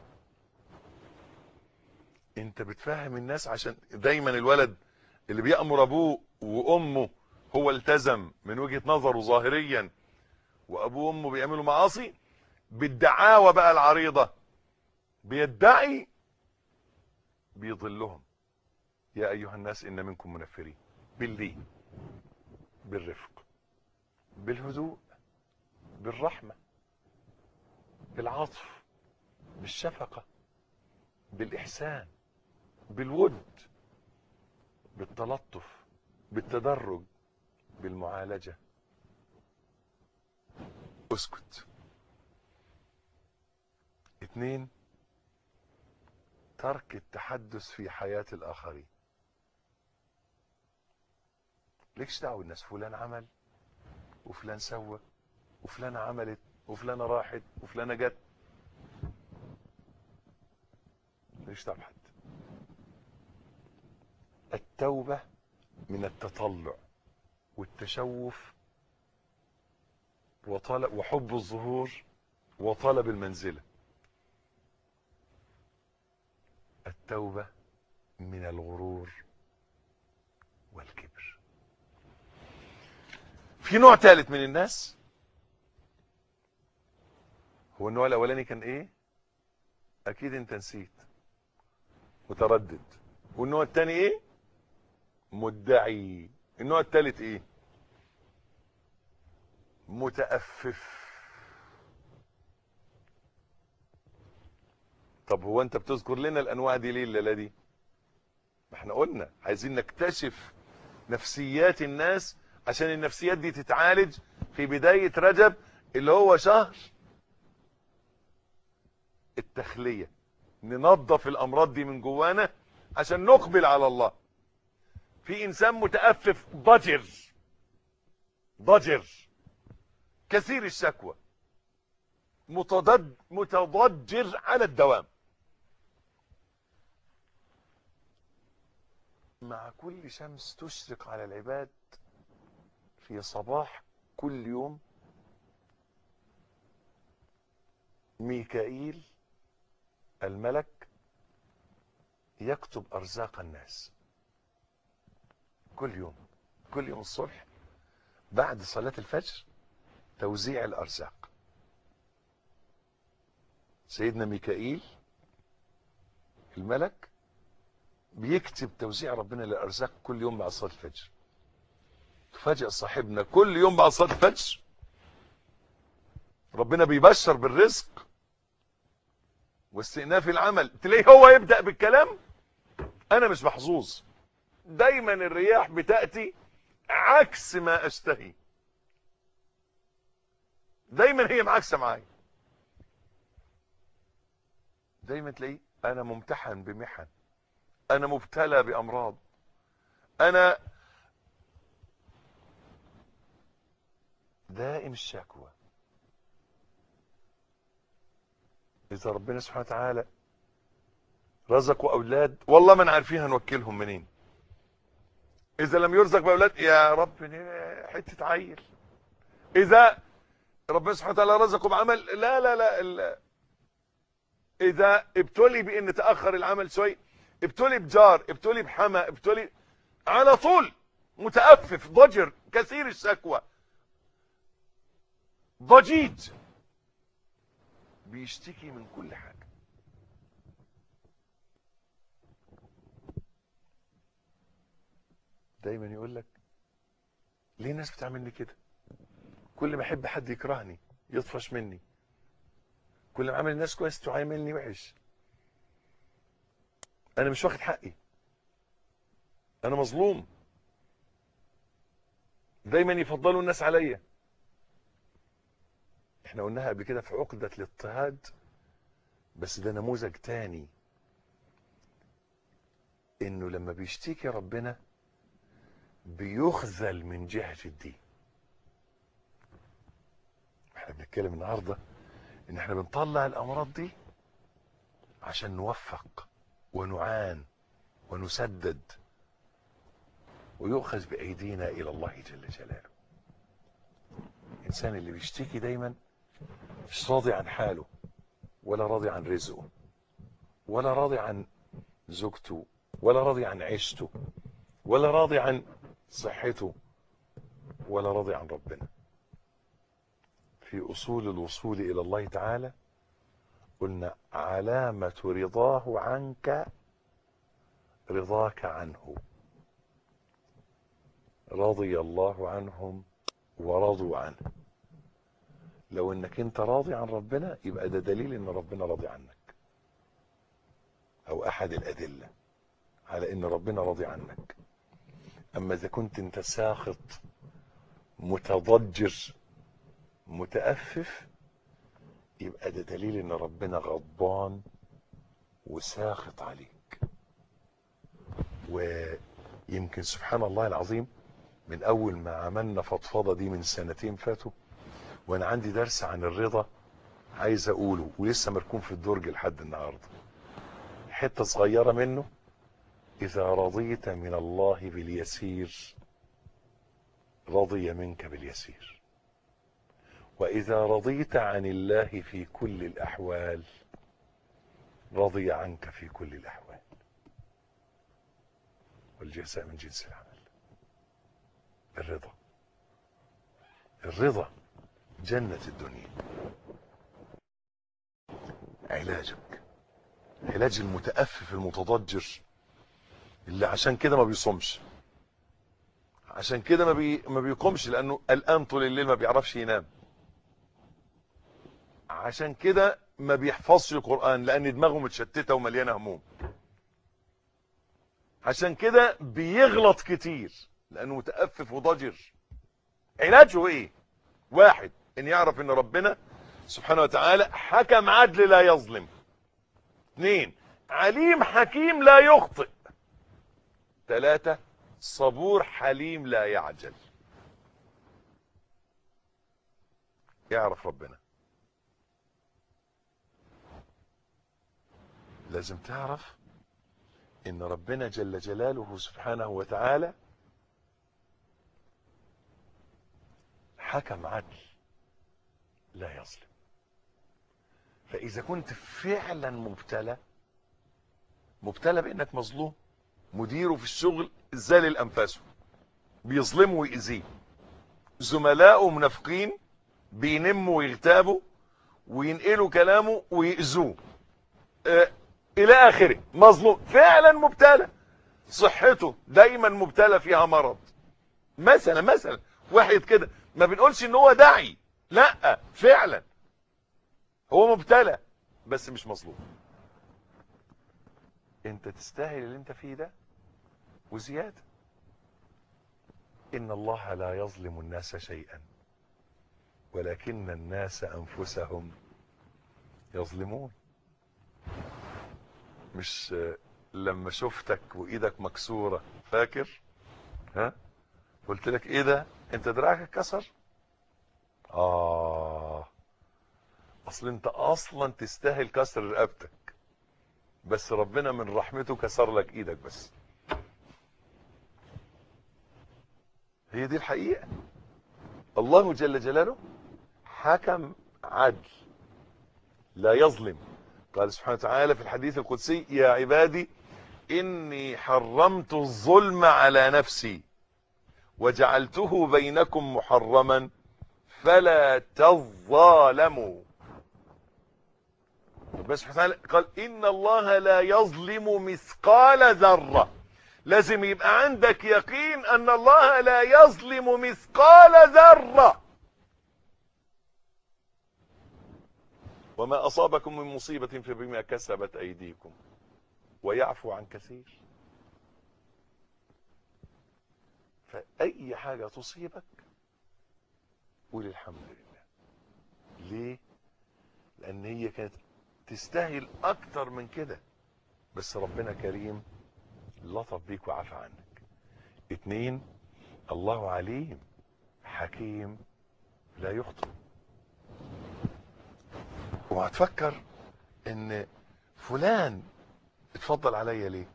انت بتفهم الناس عشان دايما الولد اللي بيأمر ابوه وامه هو التزم من وجهة نظره ظاهريا وابوه وامه بيعملوا معاصي بالدعاوى بقى العريضة بيدعي بيضلهم يا ايها الناس ان منكم منفرين باللين بالرفق بالهدوء بالرحمة بالعطف بالشفقة بالاحسان بالود بالتلطف بالتدرج بالمعالجة اسكت اتنين ترك التحدث في حياة الآخرين ليكش دعوة الناس فلان عمل وفلان سوى وفلانة عملت وفلانة راحت وفلانة جت ليش دعوة بحد التوبة من التطلع والتشوف وطلب وحب الظهور وطلب المنزلة التوبة من الغرور والكبر في نوع ثالث من الناس هو النوع الاولاني كان ايه اكيد انت نسيت متردد والنوع التاني ايه مدعي النوع التالت ايه متأفف طب هو انت بتذكر لنا الانواع دي ليه الليله دي ما احنا قلنا عايزين نكتشف نفسيات الناس عشان النفسيات دي تتعالج في بداية رجب اللي هو شهر التخلية ننظف الامراض دي من جوانا عشان نقبل على الله في انسان متأفف ضجر ضجر كثير الشكوى متضج متضجر على الدوام مع كل شمس تشرق على العباد في صباح كل يوم ميكائيل الملك يكتب ارزاق الناس كل يوم كل يوم الصبح بعد صلاة الفجر توزيع الارزاق سيدنا ميكائيل الملك بيكتب توزيع ربنا للارزاق كل يوم بعد صلاه الفجر تفاجئ صاحبنا كل يوم بعد صلاه الفجر ربنا بيبشر بالرزق واستئناف العمل تلاقيه هو يبدا بالكلام انا مش محظوظ دايما الرياح بتاتي عكس ما اشتهي دايما هي معاكسه معايا دايما تلاقيه انا ممتحن بمحن انا مبتلى بامراض انا دائم الشكوى اذا ربنا سبحانه وتعالى رزقوا اولاد والله ما عارفين هنوكلهم منين اذا لم يرزق باولاد يا رب حته عيل اذا ربنا سبحانه وتعالى رزقه بعمل لا لا لا, لا. اذا ابتلي بان تاخر العمل شوي ابتلي بجار ابتلي بحما ابتلي على طول متأفف ضجر كثير الشكوى ضجيج بيشتكي من كل حاجة دايما يقول لك ليه الناس بتعملني كده كل ما احب حد يكرهني يطفش مني كل ما عامل الناس كويس تعاملني وحش انا مش واخد حقي انا مظلوم دايما يفضلوا الناس عليا احنا قلناها قبل كده في عقدة الاضطهاد بس ده نموذج تاني انه لما بيشتكي ربنا بيخذل من جهة الدين احنا بنتكلم النهارده ان احنا بنطلع الامراض دي عشان نوفق ونعان ونسدد ويؤخذ بايدينا الى الله جل جلاله الانسان اللي بيشتكي دايما مش راضي عن حاله ولا راضي عن رزقه ولا راضي عن زوجته ولا راضي عن عيشته ولا راضي عن صحته ولا راضي عن ربنا في اصول الوصول الى الله تعالى قلنا علامة رضاه عنك رضاك عنه رضي الله عنهم ورضوا عنه لو انك انت راضي عن ربنا يبقى ده دليل ان ربنا راضي عنك او احد الادلة على ان ربنا راضي عنك اما اذا كنت انت ساخط متضجر متأفف يبقى ده دليل ان ربنا غضبان وساخط عليك ويمكن سبحان الله العظيم من اول ما عملنا فضفضة دي من سنتين فاتوا وانا عندي درس عن الرضا عايز اقوله ولسه مركون في الدرج لحد النهارده حته صغيره منه اذا رضيت من الله باليسير رضي منك باليسير واذا رضيت عن الله في كل الاحوال رضي عنك في كل الاحوال والجزاء من جنس العمل الرضا الرضا جنة الدنيا علاجك علاج المتأفف المتضجر اللي عشان كده ما بيصومش عشان كده ما, بي... ما بيقومش لانه قلقان طول الليل ما بيعرفش ينام عشان كده ما بيحفظش القرآن لان دماغه متشتتة ومليانة هموم عشان كده بيغلط كتير لانه متأفف وضجر علاجه ايه واحد ان يعرف ان ربنا سبحانه وتعالى حكم عدل لا يظلم اثنين عليم حكيم لا يخطئ ثلاثة صبور حليم لا يعجل يعرف ربنا لازم تعرف ان ربنا جل جلاله سبحانه وتعالى حكم عدل لا يظلم فاذا كنت فعلا مبتلى مبتلى بانك مظلوم مديره في الشغل زال انفاسه بيظلمه ويأذيه زملائه منافقين بينموا ويغتابوا وينقلوا كلامه ويأذوه آه الى اخره مظلوم فعلا مبتلى صحته دايما مبتلى فيها مرض مثلا مثلا واحد كده ما بنقولش ان هو داعي لا فعلا هو مبتلى بس مش مظلوم انت تستاهل اللي انت فيه ده وزيادة ان الله لا يظلم الناس شيئا ولكن الناس انفسهم يظلمون مش لما شفتك وايدك مكسورة فاكر ها قلت لك ايه ده انت دراعك اتكسر اه اصل انت اصلا تستاهل كسر رقبتك بس ربنا من رحمته كسر لك ايدك بس هي دي الحقيقة الله جل جلاله حكم عدل لا يظلم قال سبحانه وتعالى في الحديث القدسي يا عبادي إني حرمت الظلم على نفسي وجعلته بينكم محرما فلا تظالموا ربنا سبحانه وتعالى قال إن الله لا يظلم مثقال ذرة لازم يبقى عندك يقين أن الله لا يظلم مثقال ذرة وما أصابكم من مصيبة فبما كسبت أيديكم ويعفو عن كثير فأي حاجة تصيبك قول الحمد لله ليه لأن هي كانت تستاهل أكتر من كده بس ربنا كريم لطف بيك وعفى عنك اتنين الله عليم حكيم لا يخطئ وهتفكر ان فلان اتفضل عليا ليه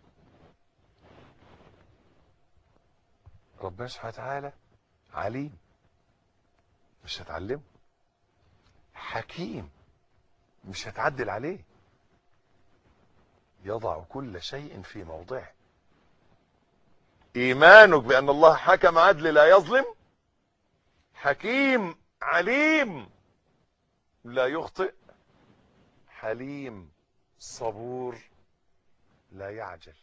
ربنا سبحانه وتعالى عليم مش هتعلمه حكيم مش هتعدل عليه يضع كل شيء في موضعه ايمانك بان الله حكم عدل لا يظلم حكيم عليم لا يخطئ حليم صبور لا يعجل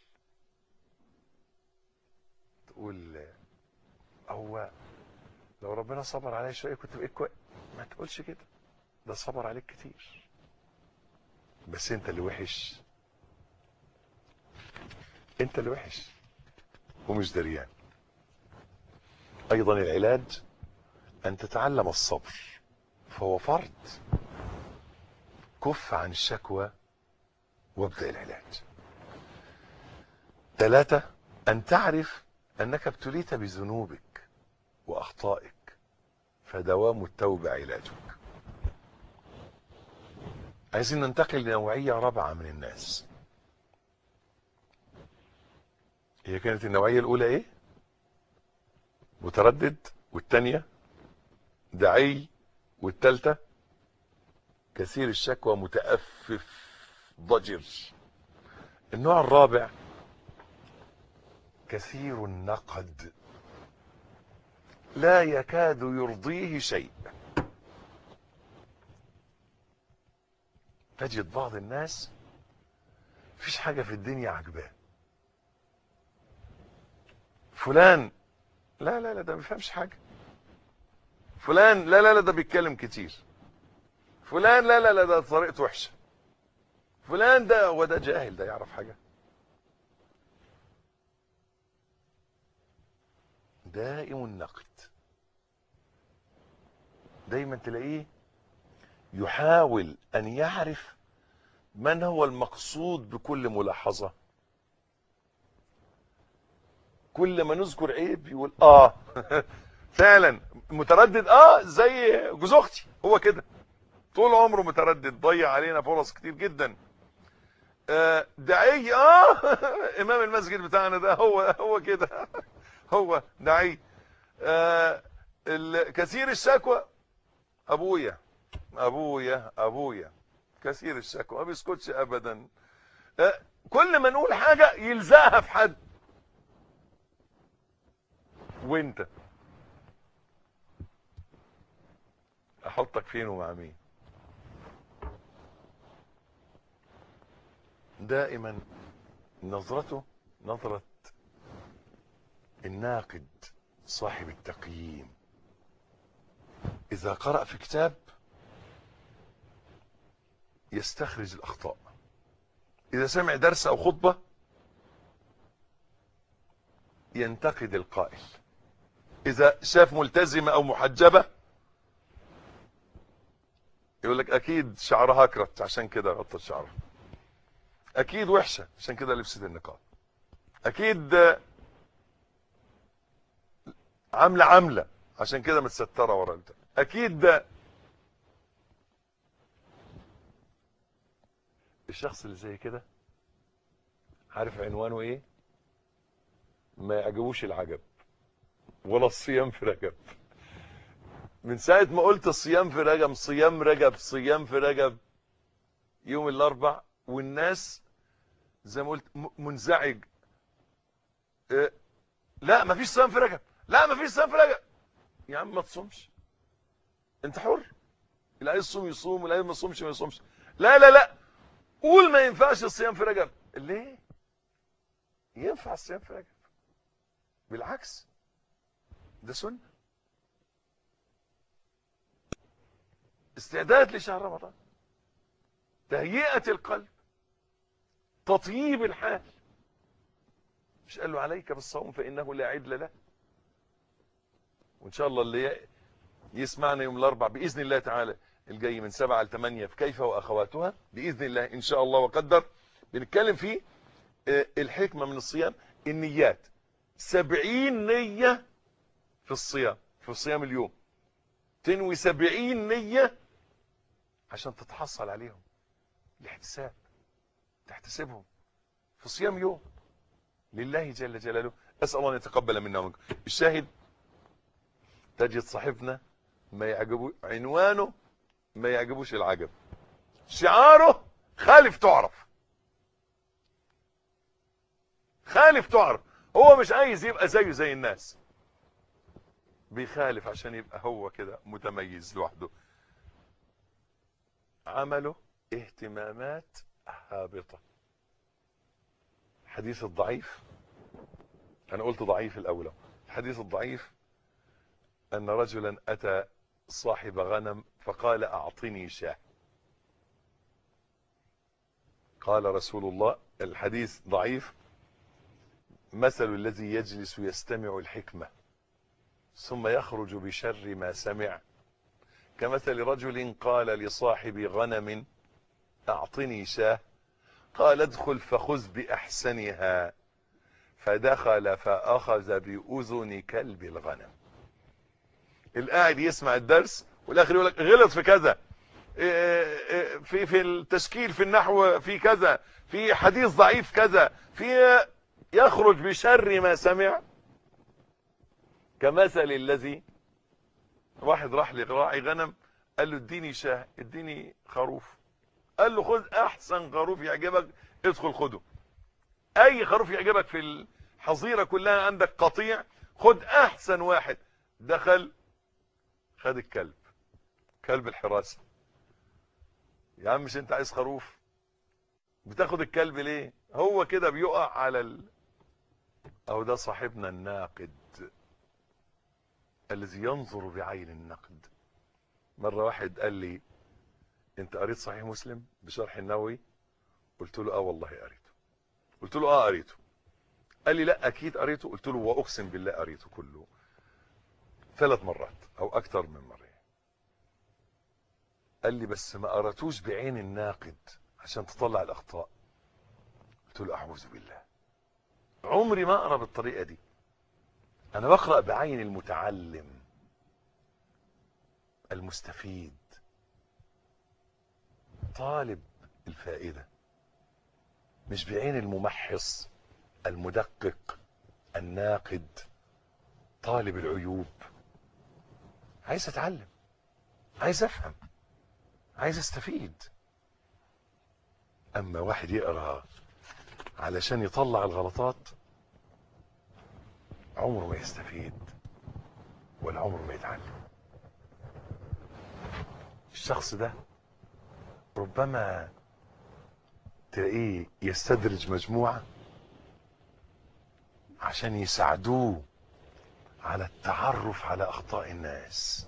تقول هو لو ربنا صبر عليا شويه كنت بقيت كويس ما تقولش كده ده صبر عليك كتير بس انت اللي وحش انت اللي وحش ومش دريان ايضا العلاج ان تتعلم الصبر فهو فرض كف عن الشكوى وابدأ العلاج ثلاثة أن تعرف أنك ابتليت بذنوبك وأخطائك فدوام التوبة علاجك عايزين ننتقل لنوعية رابعة من الناس هي كانت النوعية الأولى إيه؟ متردد والتانية دعي والتالتة كثير الشكوى متأفف ضجر النوع الرابع كثير النقد لا يكاد يرضيه شيء تجد بعض الناس مفيش حاجة في الدنيا عجباه فلان لا لا لا ده ما بيفهمش حاجة فلان لا لا لا ده بيتكلم كتير فلان لا لا لا ده طريقته وحشة فلان ده هو ده جاهل ده يعرف حاجة دائم النقد دايما تلاقيه يحاول ان يعرف من هو المقصود بكل ملاحظة كل ما نذكر عيب يقول اه فعلا متردد اه زي جوز اختي هو كده طول عمره متردد ضيع علينا فرص كتير جدا آه داعي اه امام المسجد بتاعنا ده هو هو كده هو داعي آه كثير الشكوى ابويا ابويا ابويا كثير الشكوى ما بيسكتش ابدا آه كل ما نقول حاجة يلزقها في حد وانت احطك فين ومع مين دائما نظرته نظرة الناقد صاحب التقييم اذا قرأ في كتاب يستخرج الاخطاء اذا سمع درس او خطبة ينتقد القائل اذا شاف ملتزمة او محجبة يقول لك اكيد شعرها كرت عشان كده غطت شعرها اكيد وحشة عشان كده لبست النقاب اكيد عاملة عاملة عشان كده متسترة ورا البتاع اكيد ده الشخص اللي زي كده عارف عنوانه ايه ما يعجبوش العجب ولا الصيام في رجب من ساعة ما قلت الصيام في رجب صيام رجب صيام في رجب يوم الاربع والناس زي ما قلت منزعج اه لا مفيش صيام في رجب لا مفيش صيام في رجب يا عم ما تصومش انت حر اللي عايز يصوم يصوم واللي عايز ما يصومش ما يصومش لا لا لا قول ما ينفعش الصيام في رجب ليه ينفع الصيام في رجب بالعكس ده سنة استعداد لشهر رمضان تهيئة القلب تطييب الحال مش قال له عليك بالصوم فإنه لا عدل له وإن شاء الله اللي يسمعنا يوم الأربع بإذن الله تعالى الجاي من سبعة لثمانية في كيف وأخواتها بإذن الله إن شاء الله وقدر بنتكلم فيه الحكمة من الصيام النيات سبعين نية في الصيام في صيام اليوم تنوي سبعين نية عشان تتحصل عليهم الاحتساب تحتسبهم في صيام يوم لله جل جلاله أسأل الله أن يتقبل منا ومنكم الشاهد تجد صاحبنا ما يعجبه عنوانه ما يعجبوش العجب شعاره خالف تعرف خالف تعرف هو مش عايز يبقى زيه زي الناس بيخالف عشان يبقى هو كده متميز لوحده عمله اهتمامات هابطة حديث الضعيف انا قلت ضعيف الاول الحديث الضعيف ان رجلا اتى صاحب غنم فقال اعطني شاه قال رسول الله الحديث ضعيف مثل الذي يجلس يستمع الحكمة ثم يخرج بشر ما سمع كمثل رجل قال لصاحب غنم اعطني شاه قال ادخل فخذ باحسنها فدخل فاخذ باذن كلب الغنم القاعد يسمع الدرس والاخر يقول لك غلط في كذا في في التشكيل في النحو في كذا في حديث ضعيف كذا في يخرج بشر ما سمع كمثل الذي واحد راح لراعي غنم قال له اديني شاه اديني خروف قال له خذ احسن خروف يعجبك ادخل خده اي خروف يعجبك في الحظيرة كلها عندك قطيع خد احسن واحد دخل خد الكلب كلب الحراسة يا عم مش انت عايز خروف بتاخد الكلب ليه هو كده بيقع على ال... او ده صاحبنا الناقد الذي ينظر بعين النقد مرة واحد قال لي انت قريت صحيح مسلم بشرح النووي قلت له اه والله قريته قلت له اه قريته قال لي لا اكيد قريته قلت له واقسم بالله قريته كله ثلاث مرات او اكتر من مرة قال لي بس ما قراتوش بعين الناقد عشان تطلع الاخطاء قلت له اعوذ بالله عمري ما اقرا بالطريقه دي انا بقرا بعين المتعلم المستفيد طالب الفائده مش بعين الممحص المدقق الناقد طالب العيوب عايز اتعلم عايز افهم عايز استفيد اما واحد يقرا علشان يطلع الغلطات عمره ما يستفيد ولا عمره ما يتعلم الشخص ده ربما تلاقيه يستدرج مجموعة عشان يساعدوه على التعرف على أخطاء الناس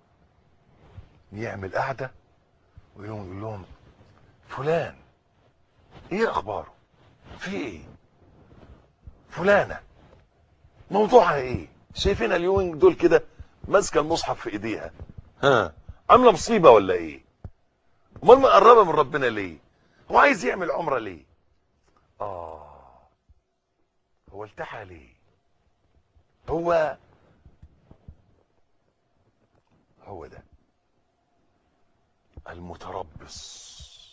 يعمل قعدة ويقوم يقول لهم فلان ايه اخباره في ايه فلانة موضوعها ايه شايفينها اليومين دول كده ماسكه المصحف في ايديها ها عامله مصيبه ولا ايه امال مقربه من ربنا ليه هو عايز يعمل عمره ليه اه هو التحى ليه هو هو ده المتربص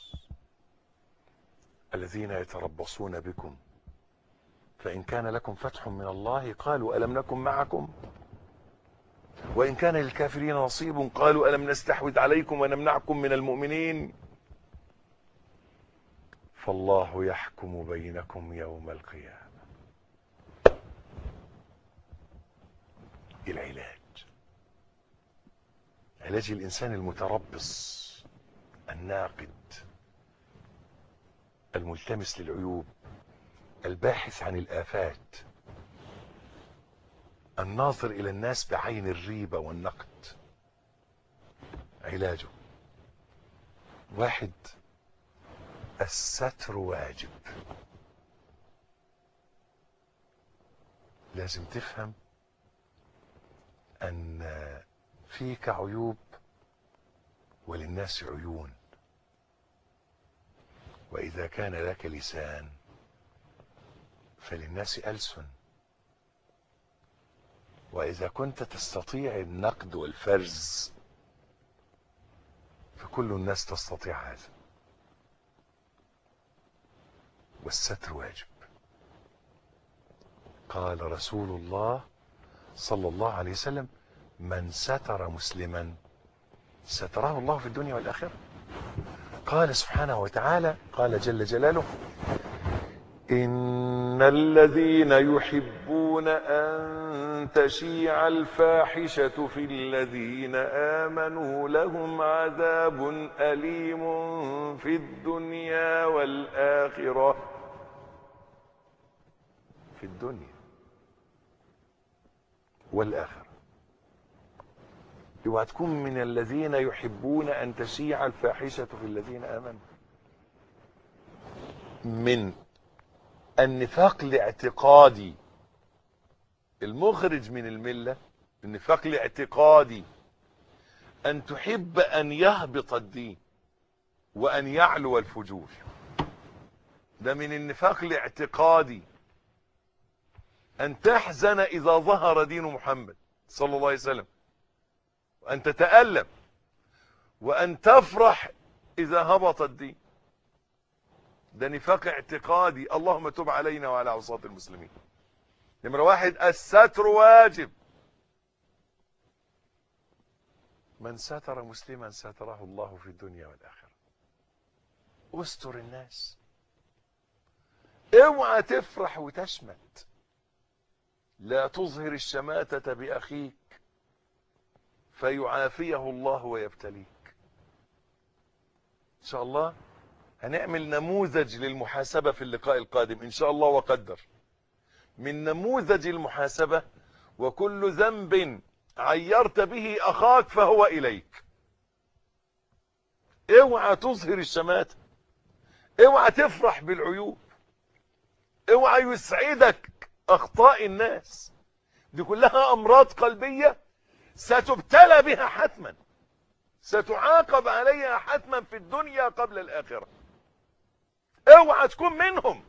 الذين يتربصون بكم فإن كان لكم فتح من الله قالوا ألم نكن معكم وإن كان للكافرين نصيب قالوا ألم نستحوذ عليكم ونمنعكم من المؤمنين فالله يحكم بينكم يوم القيامة العلاج علاج الإنسان المتربص الناقد الملتمس للعيوب الباحث عن الآفات الناظر إلى الناس بعين الريبة والنقد علاجه واحد الستر واجب لازم تفهم أن فيك عيوب وللناس عيون وإذا كان لك لسان فللناس ألسن وإذا كنت تستطيع النقد والفرز فكل الناس تستطيع هذا والستر واجب قال رسول الله صلى الله عليه وسلم من ستر مسلما ستره الله في الدنيا والآخرة قال سبحانه وتعالى قال جل جلاله إن الذين يحبون أن تشيع الفاحشة في الذين آمنوا لهم عذاب أليم في الدنيا والآخرة في الدنيا والآخرة اوعى تكون من الذين يحبون أن تشيع الفاحشة في الذين آمنوا من النفاق الاعتقادي المخرج من الملة النفاق الاعتقادي أن تحب أن يهبط الدين وأن يعلو الفجور ده من النفاق الاعتقادي أن تحزن إذا ظهر دين محمد صلى الله عليه وسلم وأن تتألم وأن تفرح إذا هبط الدين ده نفاق اعتقادي اللهم تب علينا وعلى عصاة المسلمين نمرة واحد الستر واجب من ستر مسلما ستره الله في الدنيا والآخرة استر الناس اوعى تفرح وتشمت لا تظهر الشماتة بأخيك فيعافيه الله ويبتليك ان شاء الله هنعمل نموذج للمحاسبة في اللقاء القادم إن شاء الله وقدر من نموذج المحاسبة وكل ذنب عيرت به أخاك فهو إليك اوعى تظهر الشماتة اوعى تفرح بالعيوب اوعى يسعدك أخطاء الناس دي كلها أمراض قلبية ستبتلى بها حتما ستعاقب عليها حتما في الدنيا قبل الآخرة اوعى تكون منهم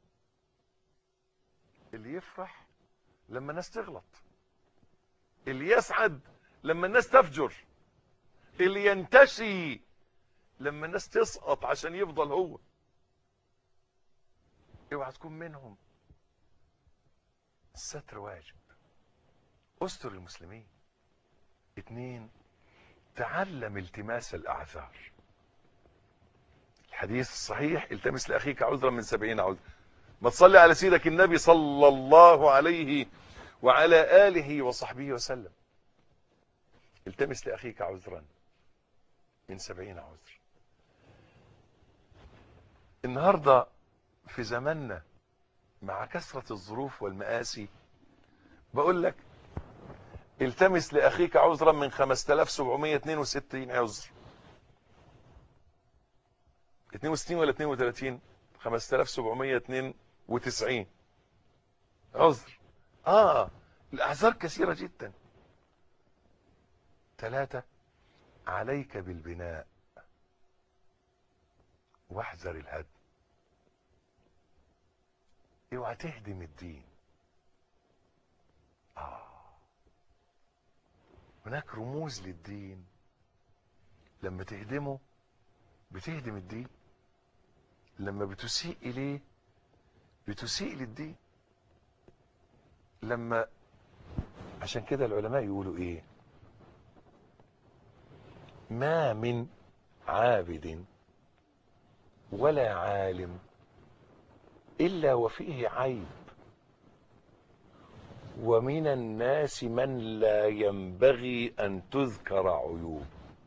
اللي يفرح لما الناس تغلط اللي يسعد لما الناس تفجر اللي ينتشي لما الناس تسقط عشان يفضل هو اوعى تكون منهم الستر واجب استر المسلمين اتنين تعلم التماس الاعذار الحديث الصحيح التمس لاخيك عذرا من سبعين عذر ما تصلي على سيدك النبي صلى الله عليه وعلى آله وصحبه وسلم التمس لأخيك عذرا من سبعين عذر النهاردة في زماننا مع كثرة الظروف والمآسي بقول لك التمس لأخيك عذرا من 5762 عذر 62 ولا 32 5792 عذر اه الاعذار كثيرة جدا ثلاثة عليك بالبناء واحذر الهدم اوعى تهدم الدين اه هناك رموز للدين لما تهدمه بتهدم الدين لما بتسيء اليه بتسيء للدين لما عشان كده العلماء يقولوا ايه ما من عابد ولا عالم الا وفيه عيب ومن الناس من لا ينبغي ان تذكر عيوب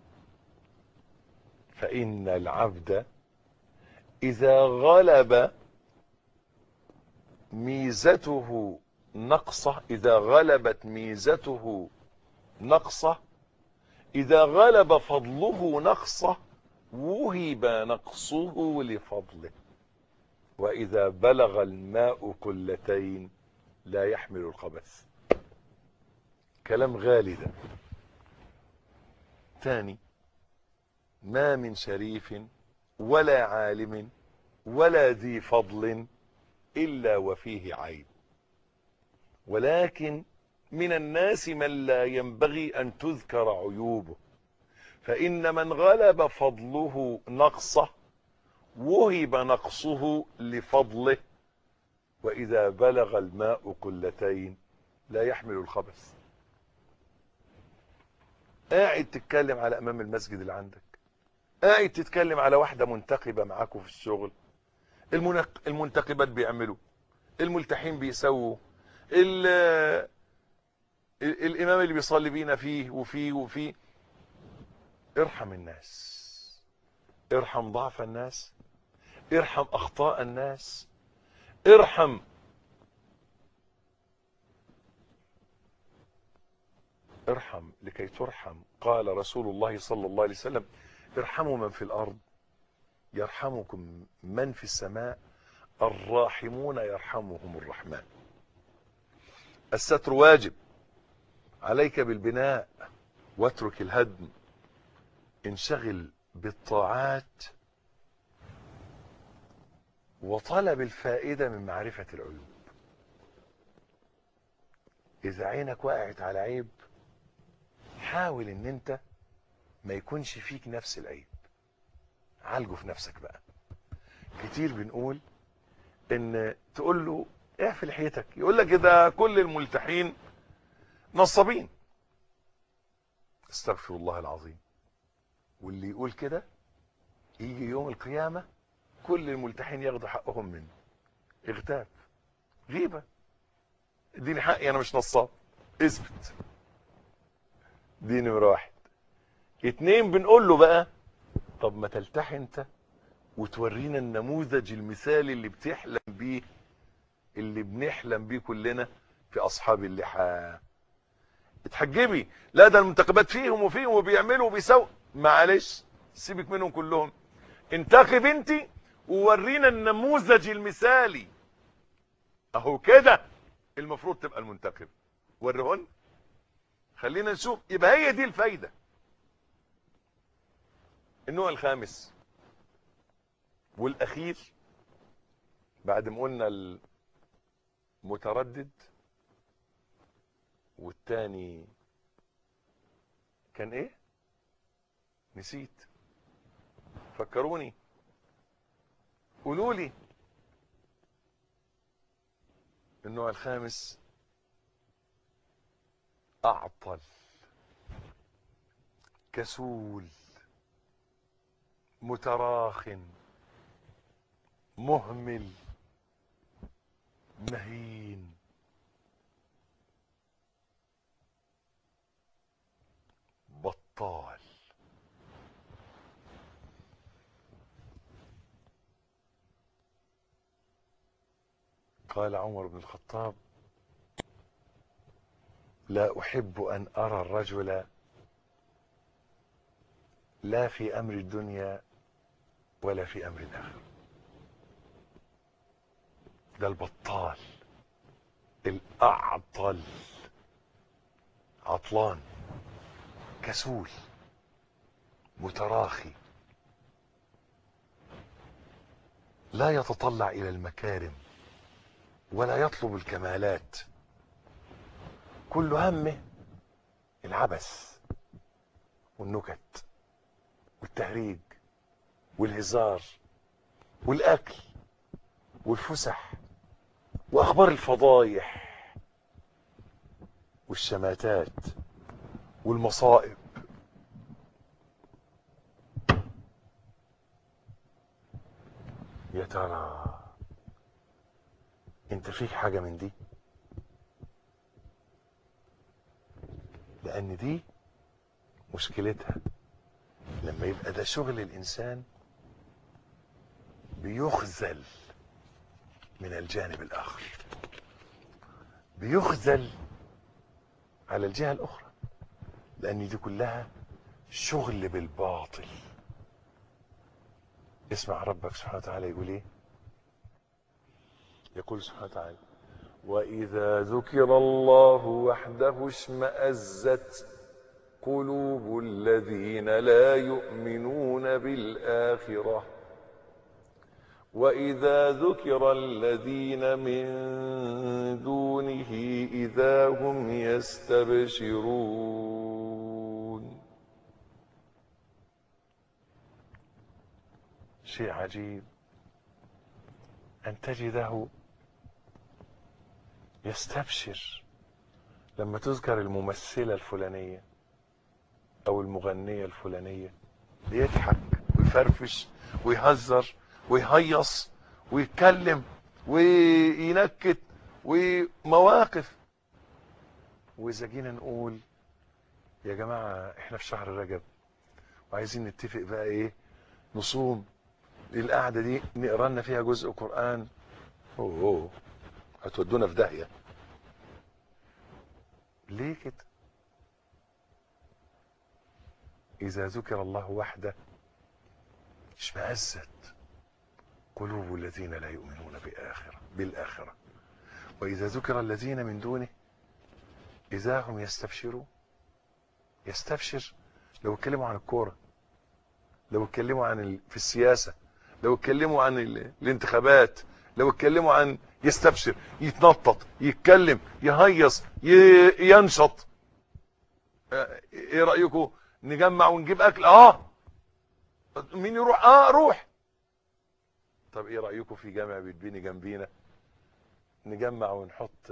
فان العبد اذا غلب ميزته نقصه اذا غلبت ميزته نقصه اذا غلب فضله نقصه وهب نقصه لفضله واذا بلغ الماء قلتين لا يحمل الخبث كلام غالي ده ثاني ما من شريف ولا عالم ولا ذي فضل الا وفيه عيب ولكن من الناس من لا ينبغي ان تذكر عيوبه فان من غلب فضله نقصه وهب نقصه لفضله واذا بلغ الماء قلتين لا يحمل الخبث قاعد تتكلم على امام المسجد اللي عندك قاعد تتكلم على واحده منتقبه معاكم في الشغل المنق... المنتقبات بيعملوا الملتحين بيسووا ال... الامام اللي بيصلي بينا فيه وفيه وفيه ارحم الناس ارحم ضعف الناس ارحم اخطاء الناس ارحم ارحم لكي ترحم قال رسول الله صلى الله عليه وسلم ارحموا من في الارض يرحمكم من في السماء الراحمون يرحمهم الرحمن الستر واجب عليك بالبناء واترك الهدم انشغل بالطاعات وطلب الفائدة من معرفة العيوب إذا عينك وقعت على عيب حاول ان انت ما يكونش فيك نفس العيب عالجه في نفسك بقى كتير بنقول ان تقول له اعفي لحيتك يقول لك ده كل الملتحين نصابين استغفر الله العظيم واللي يقول كده يجي يوم القيامة كل الملتحين ياخدوا حقهم منه اغتاب غيبة اديني حقي انا مش نصاب اثبت دي نمرة واحد اتنين بنقول له بقى طب ما تلتحي انت وتورينا النموذج المثالي اللي بتحلم بيه اللي بنحلم بيه كلنا في اصحاب اللحى اتحجبي لا ده المنتخبات فيهم وفيهم وبيعملوا وبيسووا معلش سيبك منهم كلهم انتخب انت وورينا النموذج المثالي اهو كده المفروض تبقى المنتخب وريهن خلينا نشوف يبقى هي دي الفايدة النوع الخامس والاخير بعد ما قلنا المتردد والتاني كان ايه نسيت فكروني قولوا لي النوع الخامس اعطل كسول متراخ مهمل مهين بطال قال عمر بن الخطاب لا احب ان ارى الرجل لا في امر الدنيا ولا في امر الاخره ده البطال الاعطل عطلان كسول متراخي لا يتطلع الى المكارم ولا يطلب الكمالات كل همه العبث والنكت والتهريج والهزار والاكل والفسح واخبار الفضايح والشماتات والمصائب يا ترى انت فيك حاجة من دي لان دي مشكلتها لما يبقى ده شغل الانسان بيخزل من الجانب الاخر بيخزل على الجهة الاخرى لان دي كلها شغل بالباطل اسمع ربك سبحانه وتعالى يقول ايه يقول سبحانه وتعالى واذا ذكر الله وحده اشمأزت قلوب الذين لا يؤمنون بالآخرة وإذا ذكر الذين من دونه إذا هم يستبشرون شيء عجيب أن تجده يستبشر لما تذكر الممثلة الفلانية أو المغنية الفلانية بيضحك ويفرفش ويهزر ويهيص ويتكلم وينكت ومواقف وإذا جينا نقول يا جماعة احنا في شهر رجب وعايزين نتفق بقى ايه نصوم القعدة دي نقرا لنا فيها جزء قرآن اوه اوه هتودونا في داهية ليه كده إذا ذكر الله وحده اشمأزت قلوب الذين لا يؤمنون بآخرة بالآخرة وإذا ذكر الذين من دونه إذا هم يستبشرون يستبشر لو اتكلموا عن الكورة لو اتكلموا عن ال... في السياسة لو اتكلموا عن ال... الانتخابات لو اتكلموا عن يستبشر يتنطط يتكلم يهيص ي... ينشط اه، ايه رأيكم نجمع ونجيب اكل اه مين يروح اه روح طب ايه رأيكم في جامع بيتبني جنبينا نجمع ونحط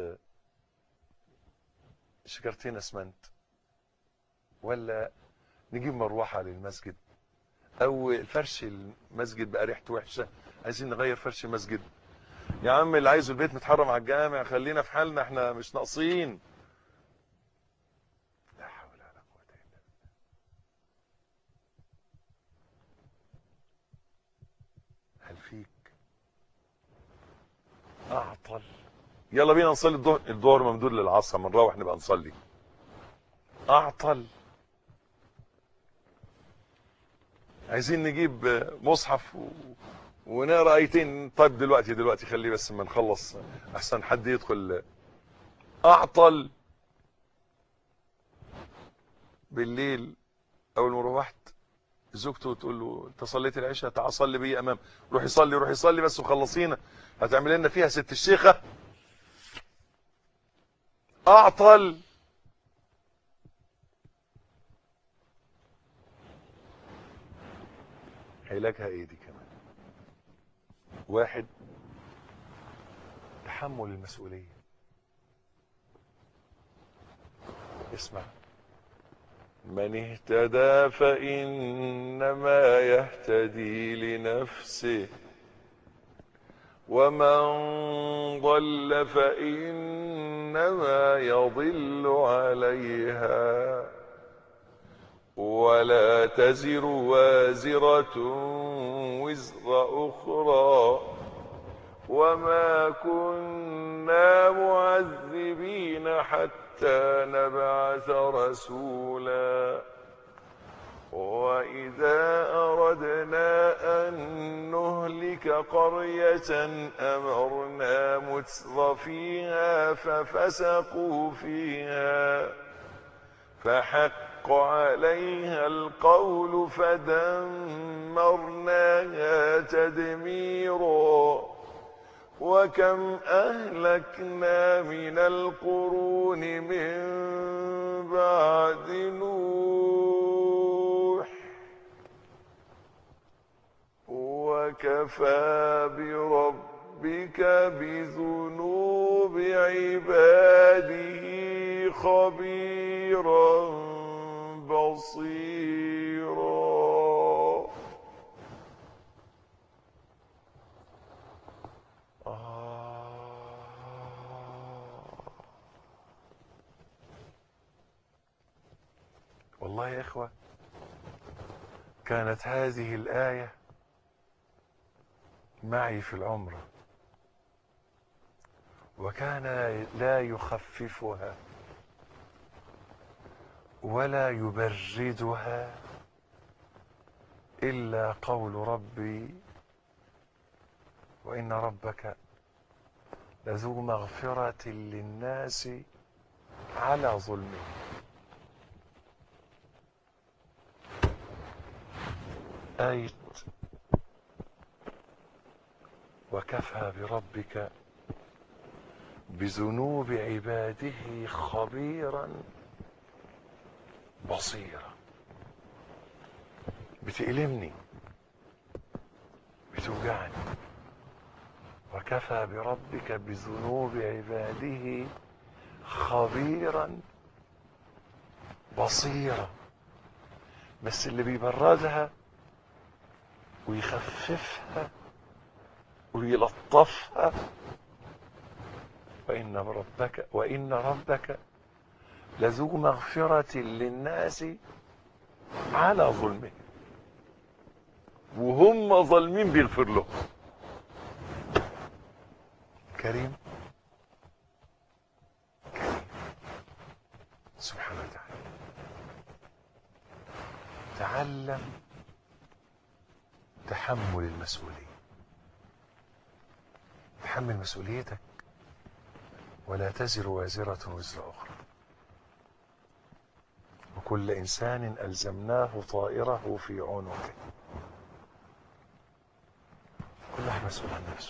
شجرتين اسمنت ولا نجيب مروحة للمسجد او فرش المسجد بقى ريحته وحشة عايزين نغير فرش المسجد يا عم اللي عايزه البيت متحرم على الجامع خلينا في حالنا احنا مش ناقصين لا حول ولا قوة الا بالله اعطل يلا بينا نصلي الظهر الظهر ممدود للعصر ما نروح نبقى نصلي اعطل عايزين نجيب مصحف و... ونقرا ايتين طيب دلوقتي دلوقتي خليه بس ما نخلص احسن حد يدخل اعطل بالليل اول ما روحت زوجته تقول له انت صليت العشاء تعال صلي بيا امام روح يصلي روح يصلي بس وخلصينا هتعمل لنا فيها ست الشيخه اعطل علاجها ايه دي كمان واحد تحمل المسؤوليه اسمع من اهتدى فإنما يهتدي لنفسه ومن ضل فإنما يضل عليها ولا تزر وازرة وزر أخرى وما كنا معذبين حتى نبعث رسولا وإذا أردنا أن نهلك قرية أمرنا متر فيها ففسقوا فيها فحق عليها القول فدمرناها تدميرا وكم أهلكنا من القرون من بعد نوح وكفى بربك بذنوب عباده خبيرا بصيرا آه. والله يا إخوة كانت هذه الآية معي في العمرة وكان لا يخففها ولا يبردها إلا قول ربي وإن ربك لذو مغفرة للناس على ظلمهم آية وكفى بربك بذنوب عباده خبيرا بصيرا بتألمني بتوجعني وكفى بربك بذنوب عباده خبيرا بصيرا بس اللي بيبردها ويخففها ويلطفها وإن ربك وإن ربك لذو مغفرة للناس على ظلمهم وهم ظالمين بيغفر لهم كريم كريم سبحانه وتعالى تعلم تحمل المسؤولية تحمل مسؤوليتك ولا تزر وازرة وزر أخرى وكل إنسان ألزمناه طائره في عنقه كل واحد مسؤول عن نفسه